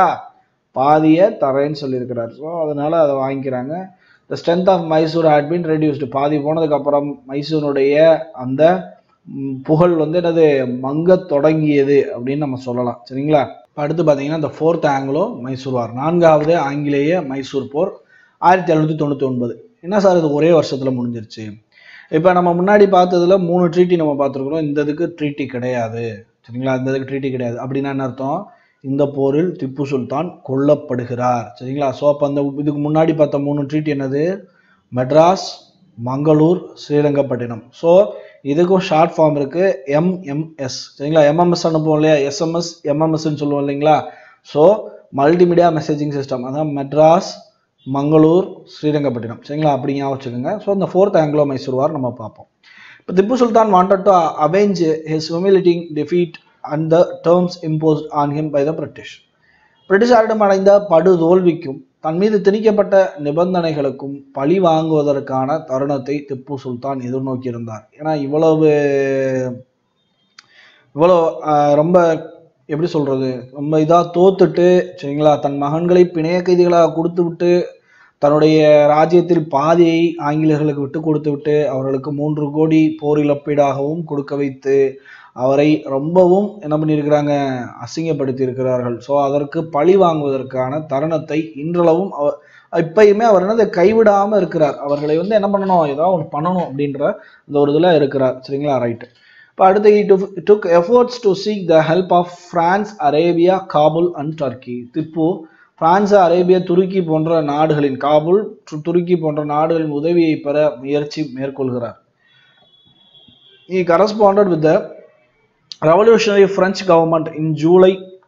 பாதியை தரேன்னு சொல்லியிருக்கிறார் ஸோ அதனால அதை வாங்கிக்கிறாங்க the strength of Mysore had been reduced பாதி போனதுக்கு அப்புறம் மைசூருடைய அந்த ம், புகழ் வந்து என்னது மங்க தொடங்கியது அப்படின்னு நம்ம சொல்லலாம் சரிங்களா இப்ப அடுத்து பார்த்தீங்கன்னா இந்த ஃபோர்த் ஆங்கிலோ மைசூர் வார் நான்காவது ஆங்கிலேய மைசூர் போர் ஆயிரத்தி எழுநூற்றி தொண்ணூற்றி ஒன்பது என்ன சார் இது ஒரே வருஷத்துல முடிஞ்சிருச்சு இப்போ நம்ம முன்னாடி பார்த்ததுல மூணு ட்ரீட்டி நம்ம பார்த்துருக்குறோம் இந்த இதுக்கு ட்ரீட்டி கிடையாது சரிங்களா இந்த இதுக்கு ட்ரீட்டி கிடையாது அப்படின்னா என்ன அர்த்தம் இந்த போரில் திப்பு சுல்தான் கொல்லப்படுகிறார் சரிங்களா ஸோ அப்போ அந்த இதுக்கு முன்னாடி பார்த்த மூணு ட்ரீட் என்னது மெட்ராஸ் மங்களூர் ஸ்ரீரங்கப்பட்டினம் ஸோ இதுக்கும் ஷார்ட் ஃபார்ம் இருக்கு எம்எம்எஸ் சரிங்களா எம்எம்எஸ் அனுப்புவோம் இல்லையா எஸ்எம்எஸ் எம்எம்எஸ்ன்னு சொல்லுவோம் இல்லைங்களா ஸோ மல்டிமீடியா மெசேஜிங் சிஸ்டம் அதான் மெட்ராஸ் மங்களூர் ஸ்ரீரங்கப்பட்டினம் சரிங்களா அப்படி ஞாபகம் வச்சுக்கோங்க ஸோ இந்த ஃபோர்த் ஆங்கிலோ மைசூர் வார் நம்ம பார்ப்போம் இப்போ Tipu Sultan wanted to avenge his humiliating defeat and the terms imposed on him by the British. பிரிட்டிஷாரிடம் அடைந்த படு தோல்விக்கும் தன் மீது திணிக்கப்பட்ட நிபந்தனைகளுக்கும் பழி வாங்குவதற்கான தருணத்தை திப்பு சுல்தான் எதிர்நோக்கியிருந்தார் ஏன்னா இவ்வளவு இவ்வளோ ஆஹ், ரொம்ப எப்படி சொல்றது ரொம்ப இதா தோத்துட்டு சரிங்களா தன் மகன்களை பிணைய கைதிகளாக கொடுத்து விட்டு தன்னுடைய ராஜ்யத்தில் பாதியை ஆங்கிலேயர்களுக்கு விட்டு கொடுத்து விட்டு அவர்களுக்கு மூன்று கோடி போர் இழப்பீடாகவும் கொடுக்க வைத்து அவரை ரொம்பவும் என்ன பண்ணியிருக்கிறாங்க அசிங்கப்படுத்தி இருக்கிறார்கள் ஸோ அதற்கு பழி வாங்குவதற்கான தருணத்தை இன்றளவும் அவ இப்பயுமே அவர் என்னது கைவிடாம இருக்கிறார் அவர்களை வந்து என்ன பண்ணணும் ஏதாவது ஒன்று பண்ணணும் அப்படின்ற இந்த ஒரு இதில் இருக்கிறார் சரிங்களா ரைட்டு இப்போ அடுத்து took efforts to seek the help of France Arabia Kabul and Turkey Tipu France Arabia துருக்கி போன்ற நாடுகளின் காபுல் து- துருக்கி போன்ற நாடுகளின் உதவியை பெற முயற்சி மேற்கொள்கிறார் he corresponded with the revolutionary French government in July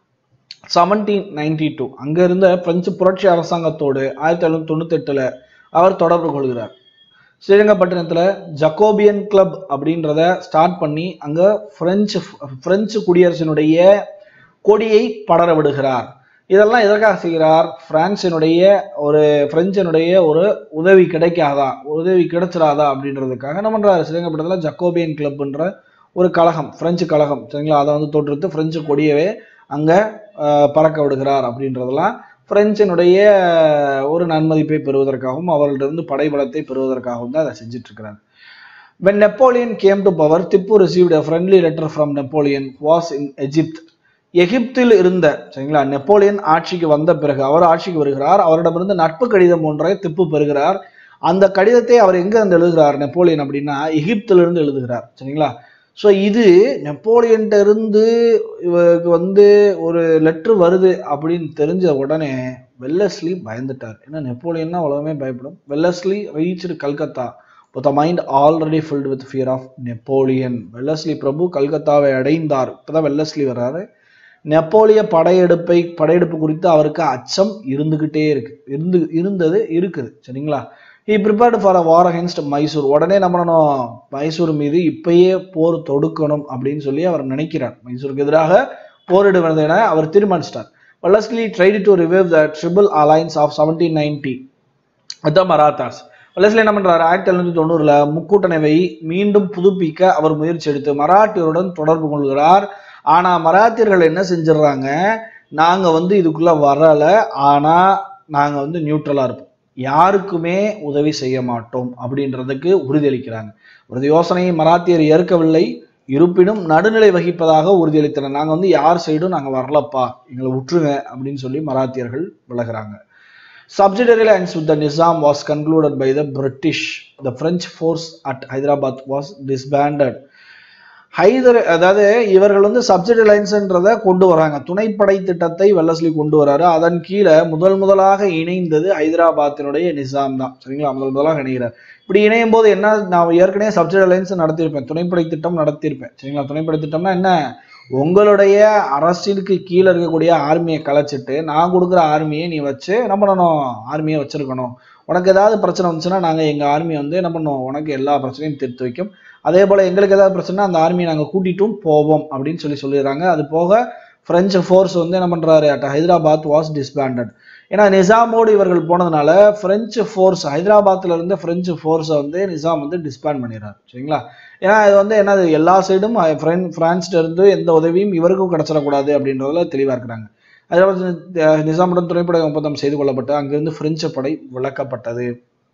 1792 அங்க இருந்த பிரெஞ்சு புரட்சி அரசாங்கத்தோடு ஆயிரத்தி எழுநூத்தி தொண்ணூத்தெட்டுல அவர் தொடர்பு கொள்கிறார் ஸ்ரீரங்கப்பட்டினத்துல ஜக்கோபியன் கிளப் அப்படின்றத ஸ்டார்ட் பண்ணி அங்க பிரெஞ்சு பிரெஞ்சு குடியரசினுடைய கொடியை படர விடுகிறார் இதெல்லாம் எதற்காக செய்கிறார் பிரான்சினுடைய ஒரு பிரெஞ்சினுடைய ஒரு உதவி கிடைக்காதா உதவி கிடைச்சிடாதா அப்படின்றதுக்காக என்ன பண்றாரு ஸ்ரீரங்கப்பட்டத்தில் ஜக்கோபியன் கிளப்ன்ற ஒரு கழகம் பிரெஞ்சு கழகம் சரிங்களா அதை வந்து தோற்றுவித்து பிரெஞ்சு கொடியவே அங்க அஹ், பறக்க விடுகிறார் அப்படின்றதெல்லாம் பிரெஞ்சினுடைய ஒரு நன்மதிப்பை பெறுவதற்காகவும் அவர்களிடமிருந்து படைபலத்தை பெறுவதற்காகவும் தான் அதை செஞ்சுட்டு இருக்கிறார் When Napoleon came to power, Tipu received a friendly letter from Napoleon, who was in Egypt. எகிப்தில் இருந்த சரிங்களா நெப்போலியன் ஆட்சிக்கு வந்த பிறகு அவர் ஆட்சிக்கு வருகிறார் அவரிடமிருந்து நட்பு கடிதம் ஒன்றை திப்பு பெறுகிறார் அந்த கடிதத்தை அவர் எங்க இருந்து எழுதுகிறார் நெப்போலியன் அப்படின்னா எகிப்திலிருந்து எழுதுகிறார் சரிங்களா ஸோ இது நெப்போலியன்ட்ட இருந்து இவருக்கு வந்து ஒரு லெட்ரு வருது அப்படின்னு தெரிஞ்ச உடனே வெல்லஸ்லி பயந்துட்டார் ஏன்னா நெப்போலியன்னா உலகமே பயப்படும் Wellesley reach Calcutta with a mind already filled with fear of Napoleon Wellesley பிரபு கல்கத்தாவை அடைந்தார் இப்பதான் வெல்லஸ்லி வர்றாரு நெப்போலிய படையெடுப்பை படையெடுப்பு குறித்து அவருக்கு அச்சம் இருந்துகிட்டே இருக்கு இருந்து இருந்தது இருக்குது சரிங்களா he prepared for a war against Mysore உடனே நம்ம பண்ணணும் மைசூர் மீது இப்பயே போர் தொடுக்கணும் அப்படின்னு சொல்லி அவர் நினைக்கிறார் மைசூருக்கு எதிராக போரிட வேண்டும் என அவர் தீர்மானிச்சிட்டார் Wellesley tried to revive the triple alliance of seventeen ninety the Marathas Wellesley என்ன பண்றாரு ஆயிரத்தி எழுநூத்தி தொண்ணூறுல முக்கூட்டணைவை மீண்டும் புதுப்பிக்க அவர் முயற்சி எடுத்து மராட்டியருடன் தொடர்பு கொள்கிறார் ஆனா மராத்தியர்கள் என்ன செஞ்சிடுறாங்க நாங்க வந்து இதுக்குள்ள வரல ஆனா நாங்க வந்து நியூட்ரலா இருப்போம் யாருக்குமே உதவி செய்ய மாட்டோம் அப்படின்றதுக்கு உறுதியளிக்கிறாங்க ஒரு யோசனையை மராத்தியர் ஏற்கவில்லை இருப்பினும் நடுநிலை வகிப்பதாக உறுதியளித்தனர் நாங்க வந்து யார் சைடும் நாங்க வரலப்பா எங்களை விட்டுருங்க அப்படின்னு சொல்லி மராத்தியர்கள் விலகுறாங்க Subsidiary alliance with the Nizam was concluded by the British. The French force at Hyderabad was disbanded. Hyder அதாவது இவர்கள் வந்து சப்சிடி லைன்ஸ்ன்றதை கொண்டு வராங்க துணைப்படை திட்டத்தை வெல்லஸ்லி கொண்டு வராரு அதன் கீழே முதல் முதலாக இணைந்தது ஹைதராபாத்தினுடைய நிசாம் தான் சரிங்களா முதல் முதலாக இணைகிறார் இப்படி இணையும் போது என்ன நான் ஏற்கனவே சப்சிடி லைன்ஸ் நடத்தியிருப்பேன் துணைப்படை திட்டம் நடத்தியிருப்பேன் சரிங்களா துணைப்படை திட்டம்னா என்ன உங்களுடைய அரசிற்கு கீழே இருக்கக்கூடிய ஆர்மியை கலைச்சிட்டு நான் கொடுக்குற ஆர்மியை நீ வச்சு என்ன பண்ணணும் ஆர்மியை வச்சிருக்கணும் உனக்கு ஏதாவது பிரச்சனை வந்துச்சுன்னா நாங்கள் எங்கள் ஆர்மியை வந்து என்ன பண்ணுவோம் உனக்கு எல்லா பிரச்சனையும் தீர்த்து வைக்கும் அதே போல் எங்களுக்கு ஏதாவது பிரச்சனை அந்த ஆர்மியை நாங்கள் கூட்டிட்டும் போவோம் அப்படின்னு சொல்லி சொல்லிடுறாங்க அது போக பிரெஞ்சு ஃபோர்ஸ் வந்து என்ன பண்ணுறாரு அட் ஹைதராபாத் வாஸ் டிஸ்பேண்டட் ஏன்னா நிசாமோடு இவர்கள் போனதுனால பிரெஞ்சு ஃபோர்ஸ் ஹைதராபாத்ல இருந்த பிரெஞ்சு ஃபோர்ஸை வந்து நிசாம் வந்து டிஸ்பேண்ட் பண்ணிடுறாரு சரிங்களா ஏன்னா இது வந்து என்னது எல்லா சைடும் பிரான்ஸ்ல இருந்து எந்த உதவியும் இவருக்கும் கிடைச்சிடக்கூடாது அப்படின்றதுல தெளிவாக இருக்கிறாங்க ஹைதராபாத் அஹ், நிசாமுடன் துணைப்படை ஒப்பந்தம் செய்து கொள்ளப்பட்டு அங்கிருந்து பிரெஞ்சு படை விலக்கப்பட்டது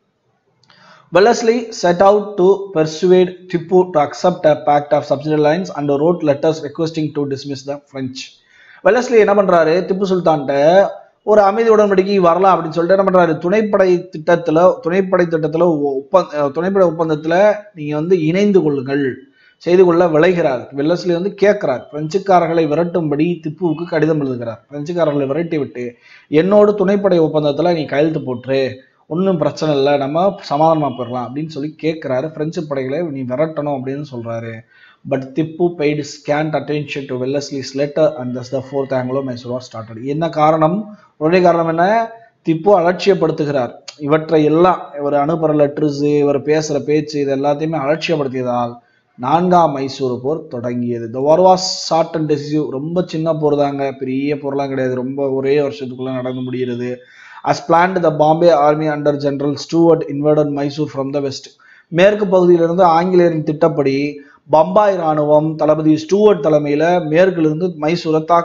Wellesley set out to persuade Tipu to accept a pact of subsidiary lines and wrote letters requesting to dismiss the French. Wellesley என்ன பண்றாரு திப்பு சுல்தான்ட்ட ஒரு அமைதி உடன்படிக்கை வரலாம் அப்படின்னு சொல்லிட்டு என்ன பண்றாரு துணைப்படை திட்டத்துல துணைப்படை திட்டத்துல ஒப்பந்த துணைப்படை ஒப்பந்தத்துல நீங்க வந்து இணைந்து கொள்ளுங்கள் செய்து கொள்ள விளைகிறார் வெல்லஸ்லி வந்து கேட்கிறார் பிரெஞ்சுக்காரர்களை விரட்டும்படி திப்புவுக்கு கடிதம் எழுதுகிறார் பிரெஞ்சுக்காரர்களை விரட்டி விட்டு என்னோடு துணைப்படை ஒப்பந்தத்துல நீ கையெழுத்து போட்டுரு ஒன்றும் பிரச்சனை இல்லை நம்ம சமாதானமாக போயிடலாம் அப்படின்னு சொல்லி கேட்குறாரு பிரெஞ்சு படைகளை நீ விரட்டணும் அப்படின்னு சொல்றாரு but Tipu paid scant attention to Wellesley's letter and thus the fourth Anglo Mysore war started என்ன காரணம் ஒரே காரணம் என்ன திப்பு அலட்சியப்படுத்துகிறார் இவற்றை எல்லாம் இவர் அனுப்புகிற லெட்டர்ஸ் இவர் பேசுகிற பேச்சு இது எல்லாத்தையுமே அலட்சியப்படுத்தியதால் நான்காம் மைசூர் போர் தொடங்கியது the war was short and decisive ரொம்ப சின்ன போர் தாங்க பெரிய போர்லாம் கிடையாது ரொம்ப ஒரே வருஷத்துக்குள்ள நடந்து முடிகிறது as planned the Bombay army under General Stuart invaded Mysore from the west மேற்கு பகுதியிலிருந்து ஆங்கிலேயரின் திட்டப்படி பம்பாய் ராணுவம் தளபதி ஸ்டூவர்ட் தலைமையில மேற்கிலிருந்து மைசூரை தாக்குது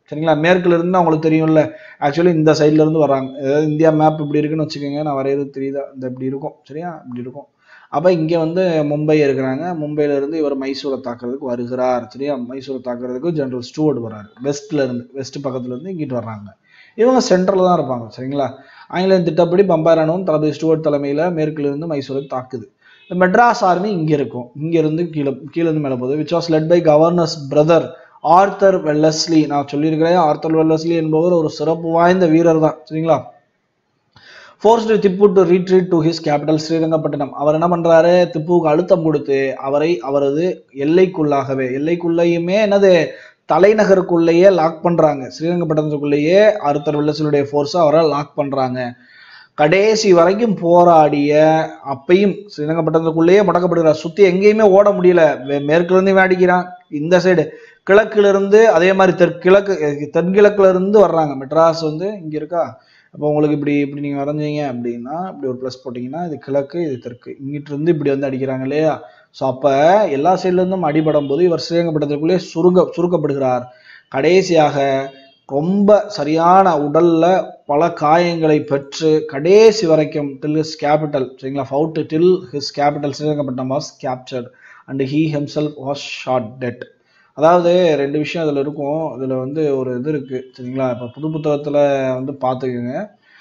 சரிங்களா மேற்குல இருந்து அவங்களுக்கு தெரியும்ல ஆக்சுவலி இந்த சைட்ல இருந்து வர்றாங்க அதாவது இந்தியா மேப் இப்படி இருக்குன்னு வச்சுக்கோங்க நான் வரைகிறது தெரியுதா இந்த இப்படி இருக்கும் சரியா இப்படி இருக்கும் அப்போ இங்கே வந்து மும்பை இருக்கிறாங்க மும்பையில இருந்து இவர் மைசூரை தாக்குறதுக்கு வருகிறார் சரியா மைசூரை தாக்குறதுக்கு ஜெனரல் ஸ்டூவர்ட் வர்றாரு வெஸ்ட்ல இருந்து வெஸ்ட் பக்கத்துல இருந்து இங்கிட்டு வர்றாங்க இவங்க சென்ட்ரல் தான் இருப்பாங்க சரிங்களா ஆங்கிலேயன் திட்டப்படி பம்பாய் ராணுவம் தளபதி ஸ்டூவர்ட் தலைமையில் மேற்குல இருந்து மைசூரை தாக்குது இந்த மெட்ராஸ் ஆர்மி இங்கே இருக்கும் இங்கே இருந்து கீழே கீழே இருந்து மேலே போகுது which was led by governor's brother Arthur Wellesley நான் சொல்லியிருக்கிறேன் ஆர்த்தர் வெல்லஸ்லி என்பவர் ஒரு சிறப்பு வாய்ந்த வீரர் தான் சரிங்களா forced Tipu to retreat to his capital Srirangapatnam அவர் என்ன பண்றாரு திப்புவுக்கு அழுத்தம் கொடுத்து அவரை அவரது எல்லைக்குள்ளாகவே எல்லைக்குள்ளேயுமே என்னது தலைநகருக்குள்ளேயே லாக் பண்றாங்க ஸ்ரீரங்கப்பட்டினத்துக்குள்ளேயே ஆர்த்தர் வெல்லஸ்லியுடைய ஃபோர்ஸை அவரை லாக் பண்றாங்க கடைசி வரைக்கும் போராடிய அப்பையும் ஸ்ரீரங்கப்பட்டினத்துக்குள்ளேயே முடக்கப்படுகிறார் சுத்தி எங்கேயுமே ஓட முடியல மே- மேற்குல இருந்து இவன் அடிக்கிறான் இந்த சைடு கிழக்குல இருந்து அதே மாதிரி தெற்கிழக்கு அஹ் தென்கிழக்குல இருந்து வர்றாங்க மெட்ராஸ் வந்து இங்க இருக்கா அப்போ உங்களுக்கு இப்படி இப்படி நீங்க வரைஞ்சீங்க அப்படின்னா இப்படி ஒரு ப்ளஸ் போட்டிங்கன்னா இது கிழக்கு இது தெற்கு இங்கிட்டு இருந்து இப்படி வந்து அடிக்கிறாங்க இல்லையா ஸோ அப்போ எல்லா சைட்ல இருந்தும் அடிபடும் போது இவர் ஸ்ரீரங்கப்பட்டத்திற்குள்ளே சுருங்க சுருக்கப்படுகிறார் கடைசியாக ரொம்ப சரியான உடல்ல பல காயங்களை பெற்று கடைசி வரைக்கும் டில் ஹிஸ் கேபிட்டல் சரிங்களா fought till his capital Srirangapattam was captured and he himself was shot dead அதாவது ரெண்டு விஷயம் அதில் இருக்கும் அதில் வந்து ஒரு இது இருக்குது சரிங்களா இப்போ புது புத்தகத்தில் வந்து பார்த்துக்கோங்க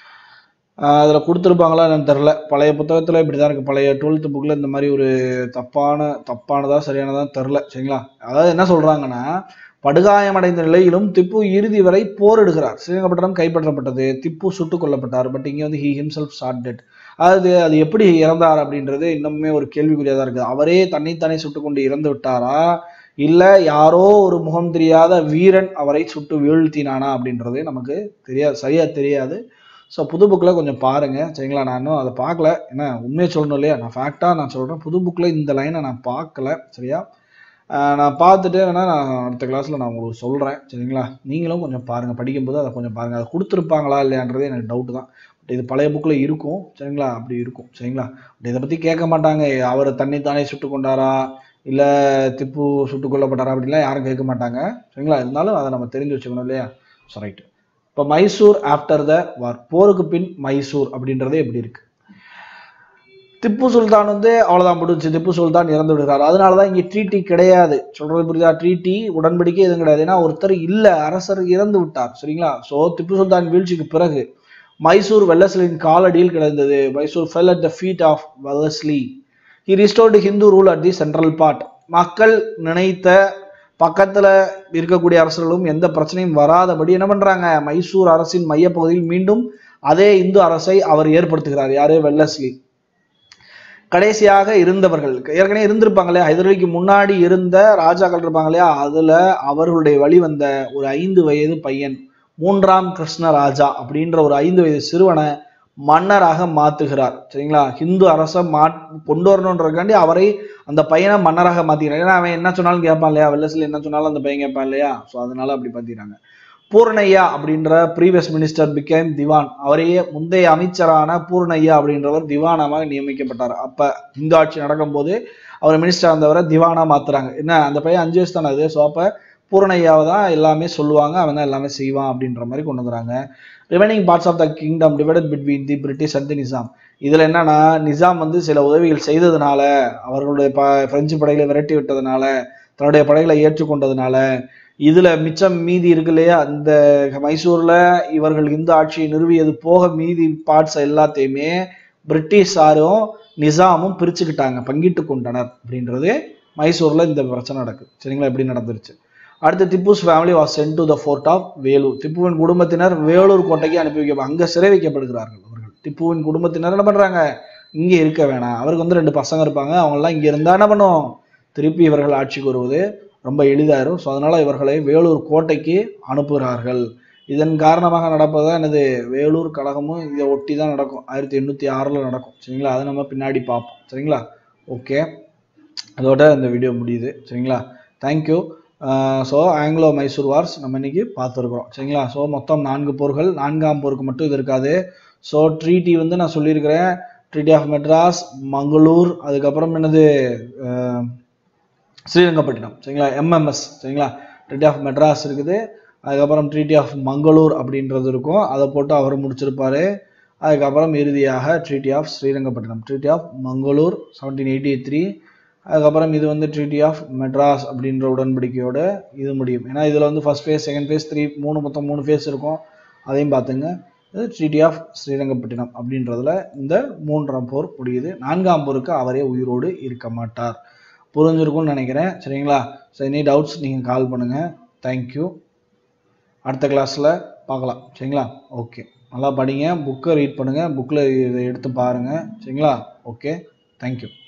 அதில் கொடுத்துருப்பாங்களா என்னன்னு தெரில பழைய புத்தகத்தில் இப்படி தான் இருக்குது பழைய டுவெல்த்து புக்கில் இந்த மாதிரி ஒரு தப்பான தப்பானதா சரியானதா தெரில சரிங்களா அதாவது என்ன சொல்கிறாங்கன்னா படுகாயமடைந்த நிலையிலும் திப்பு இறுதி வரை போரிடுகிறார் ஸ்ரீரங்கப்பட்டினம் கைப்பற்றப்பட்டது திப்பு சுட்டுக் கொல்லப்பட்டார் பட் இங்கே வந்து ஹி ஹிம்செல்ஃப் ஷார்ட் டெட் அதாவது அது எப்படி இறந்தார் அப்படின்றது இன்னுமே ஒரு கேள்விக்குறியாக தான் இருக்குது அவரே தன்னைத்தானே சுட்டுக்கொண்டு இறந்து விட்டாரா இல்லை யாரோ ஒரு முகம் தெரியாத வீரன் அவரை சுட்டு வீழ்த்தினானா அப்படின்றது நமக்கு தெரியாது சரியா தெரியாது ஸோ புது புக்கில் கொஞ்சம் பாருங்க சரிங்களா நான் இன்னும் அதை பார்க்கல ஏன்னா உண்மையை சொல்லணும் இல்லையா நான் ஃபேக்டாக நான் சொல்கிறேன் புது புக்கில் இந்த லைனை நான் பார்க்கல சரியா ஆஹ் நான் பார்த்துட்டு வேணா நான் அடுத்த கிளாஸில் நான் உங்களுக்கு சொல்கிறேன் சரிங்களா நீங்களும் கொஞ்சம் பாருங்கள் படிக்கும்போது அதை கொஞ்சம் பாருங்கள் அதை கொடுத்துருப்பாங்களா இல்லையான்றது எனக்கு டவுட் தான் பட் இது பழைய புக்கில் இருக்கும் சரிங்களா அப்படி இருக்கும் சரிங்களா பட் இதை பற்றி கேட்க மாட்டாங்க அவர் தன்னை தானே சுட்டு கொண்டாரா இல்லை திப்பு சுட்டுக் கொல்லப்பட்டாரா அப்படிலாம் யாரும் கேட்க மாட்டாங்க சரிங்களா இருந்தாலும் அதை நம்ம தெரிஞ்சு வச்சுக்கணும் இல்லையா ஸோ ரைட்டு இப்போ மைசூர் ஆஃப்டர் த வார் போருக்கு பின் மைசூர் அப்படின்றது எப்படி இருக்கு திப்பு சுல்தான் வந்து அவ்வளோதான் முடிஞ்சு திப்பு சுல்தான் இறந்து விடுகிறார் அதனால தான் இங்கே ட்ரீட்டி கிடையாது சொல்றது புரியுதா ட்ரீட்டி உடன்படிக்கை எதுவும் கிடையாது ஏன்னா ஒருத்தர் இல்லை அரசர் இறந்து விட்டார் சரிங்களா ஸோ திப்பு சுல்தான் வீழ்ச்சிக்கு பிறகு மைசூர் வெல்லஸ்லின் காலடியில் கிடந்தது Mysore fell at the feet of Wellesley he restored Hindu rule at the central part மக்கள் நினைத்த பக்கத்துல இருக்கக்கூடிய அரசர்களும் எந்த பிரச்சனையும் வராதபடி என்ன பண்றாங்க மைசூர் அரசின் மையப்பகுதியில் மீண்டும் அதே இந்து அரசை அவர் ஏற்படுத்துகிறார் யாரு வெல்லஸ்லி கடைசியாக இருந்தவர்கள் ஏற்கனவே இருந்திருப்பாங்க இல்லையா ஹைதரலிக்கு முன்னாடி இருந்த ராஜாக்கள் இருப்பாங்க இல்லையா அதுல அவர்களுடைய வழி வந்த ஒரு ஐந்து வயது பையன் மூன்றாம் கிருஷ்ண ராஜா அப்படின்ற ஒரு ஐந்து வயது சிறுவனை மன்னராக மாத்துகிறார் சரிங்களா ஹிந்து அரசை மா கொண்டு வரணுன்றதுக்காண்டி அவரை அந்த பையனை மன்னராக மாத்திக்கிறார் ஏன்னா அவன் என்ன சொன்னாலும் கேட்பான் இல்லையா வெள்ளசில் என்ன சொன்னாலும் அந்த பையன் கேட்பான் இல்லையா ஸோ அதனால அப்படி மாத்திக்கிறாங்க பூர்ணையா அப்படின்ற ப்ரீவியஸ் மினிஸ்டர் பிகேம் திவான் அவரையே முந்தைய அமைச்சரான பூர்ணையா அப்படின்றவர் திவானாக நியமிக்கப்பட்டார் அப்ப இந்த ஆட்சி நடக்கும்போது அவர் மினிஸ்டர் இருந்தவரை திவானா மாத்துறாங்க என்ன அந்த பையன் அஞ்சு வயசு தானே அது ஸோ அப்ப பூர்ணையாவை தான் எல்லாமே சொல்லுவாங்க அவன் தான் எல்லாமே செய்வான் அப்படின்ற மாதிரி கொண்டு வந்துறாங்க remaining parts of the kingdom divided between the British and the Nizam இதுல என்னன்னா நிசாம் வந்து சில உதவிகள் செய்ததுனால அவர்களுடைய ப பிரெஞ்சு படைகளை விரட்டி விட்டதுனால தன்னுடைய படைகளை ஏற்றுக்கொண்டதுனால இதுல மிச்சம் மீதி இருக்கு இல்லையா அந்த மைசூர்ல இவர்கள் இந்த ஆட்சியை நிறுவியது போக மீதி பார்ட்ஸ் எல்லாத்தையுமே பிரிட்டிஷாரும் நிசாமும் பிரிச்சுக்கிட்டாங்க பங்கிட்டு கொண்டனர் அப்படின்றது மைசூர்ல இந்த பிரச்சனை நடக்குது சரிங்களா எப்படி நடந்துருச்சு அடுத்து Tipu's family was sent to the fort of Vellore திப்புவின் குடும்பத்தினர் வேலூர் கோட்டைக்கு அனுப்பி வைக்க அங்க சிறை வைக்கப்படுகிறார்கள் அவர்கள் திப்புவின் குடும்பத்தினர் என்ன பண்றாங்க இங்க இருக்க வேணாம் அவருக்கு வந்து ரெண்டு பசங்க இருப்பாங்க அவங்க எல்லாம் இங்க இருந்தா என்ன பண்ணும் திருப்பி இவர்கள் ஆட்சிக்கு வருவது ரொம்ப எளிதாயிரும் ஸோ அதனால இவர்களை வேலூர் கோட்டைக்கு அனுப்புகிறார்கள் இதன் காரணமாக நடப்பதுதான் எனது வேலூர் கழகமும் இதை ஒட்டி தான் நடக்கும் ஆயிரத்தி எண்ணூற்றி ஆறில் நடக்கும் சரிங்களா அதை நம்ம பின்னாடி பார்ப்போம் சரிங்களா ஓகே அதோட இந்த வீடியோ முடியுது சரிங்களா thank you so Anglo Mysore wars நம்ம இன்னைக்கு பார்த்துருக்குறோம் சரிங்களா ஸோ மொத்தம் நான்கு போர்கள் நான்காம் போருக்கு மட்டும் இது இருக்காது ஸோ ட்ரீட்டி வந்து நான் சொல்லியிருக்கிறேன் ட்ரீட்டி ஆஃப் மெட்ராஸ் மங்களூர் அதுக்கப்புறம் என்னது அஹ், ஸ்ரீரங்கப்பட்டினம் சரிங்களா எம்எம்எஸ் சரிங்களா ட்ரீட்டி ஆஃப் மெட்ராஸ் இருக்குது அதுக்கப்புறம் ட்ரீட்டி ஆஃப் மங்களூர் அப்படின்றது இருக்கும் அதை போட்டு அவர் முடிச்சிருப்பாரு அதுக்கப்புறம் இறுதியாக treaty of Srirangapatnam treaty of Mangalore seventeen eighty three அதுக்கப்புறம் இது வந்து ட்ரீட்டி ஆஃப் மெட்ராஸ் அப்படின்ற உடன்படிக்கையோட இது முடியும் ஏன்னா இதில் வந்து first phase second phase three மூணு மொத்தம் மூணு ஃபேஸ் இருக்கும் அதையும் பார்த்துங்க இது ட்ரீட்டி ஆஃப் ஸ்ரீரங்கப்பட்டினம் அப்படின்றதுல இந்த மூன்றாம் போர் முடியுது நான்காம் போருக்கு அவரே உயிரோடு இருக்க மாட்டார் புரிஞ்சிருக்கும்னு நினைக்கிறேன் சரிங்களா ஸோ எனி டவுட்ஸ் நீங்கள் கால் பண்ணுங்கள் தேங்க்யூ அடுத்த கிளாஸில் பார்க்கலாம் சரிங்களா ஓகே நல்லா படிங்க புக்கை ரீட் பண்ணுங்கள் புக்கில் இதை எடுத்து பாருங்கள் சரிங்களா ஓகே தேங்க்யூ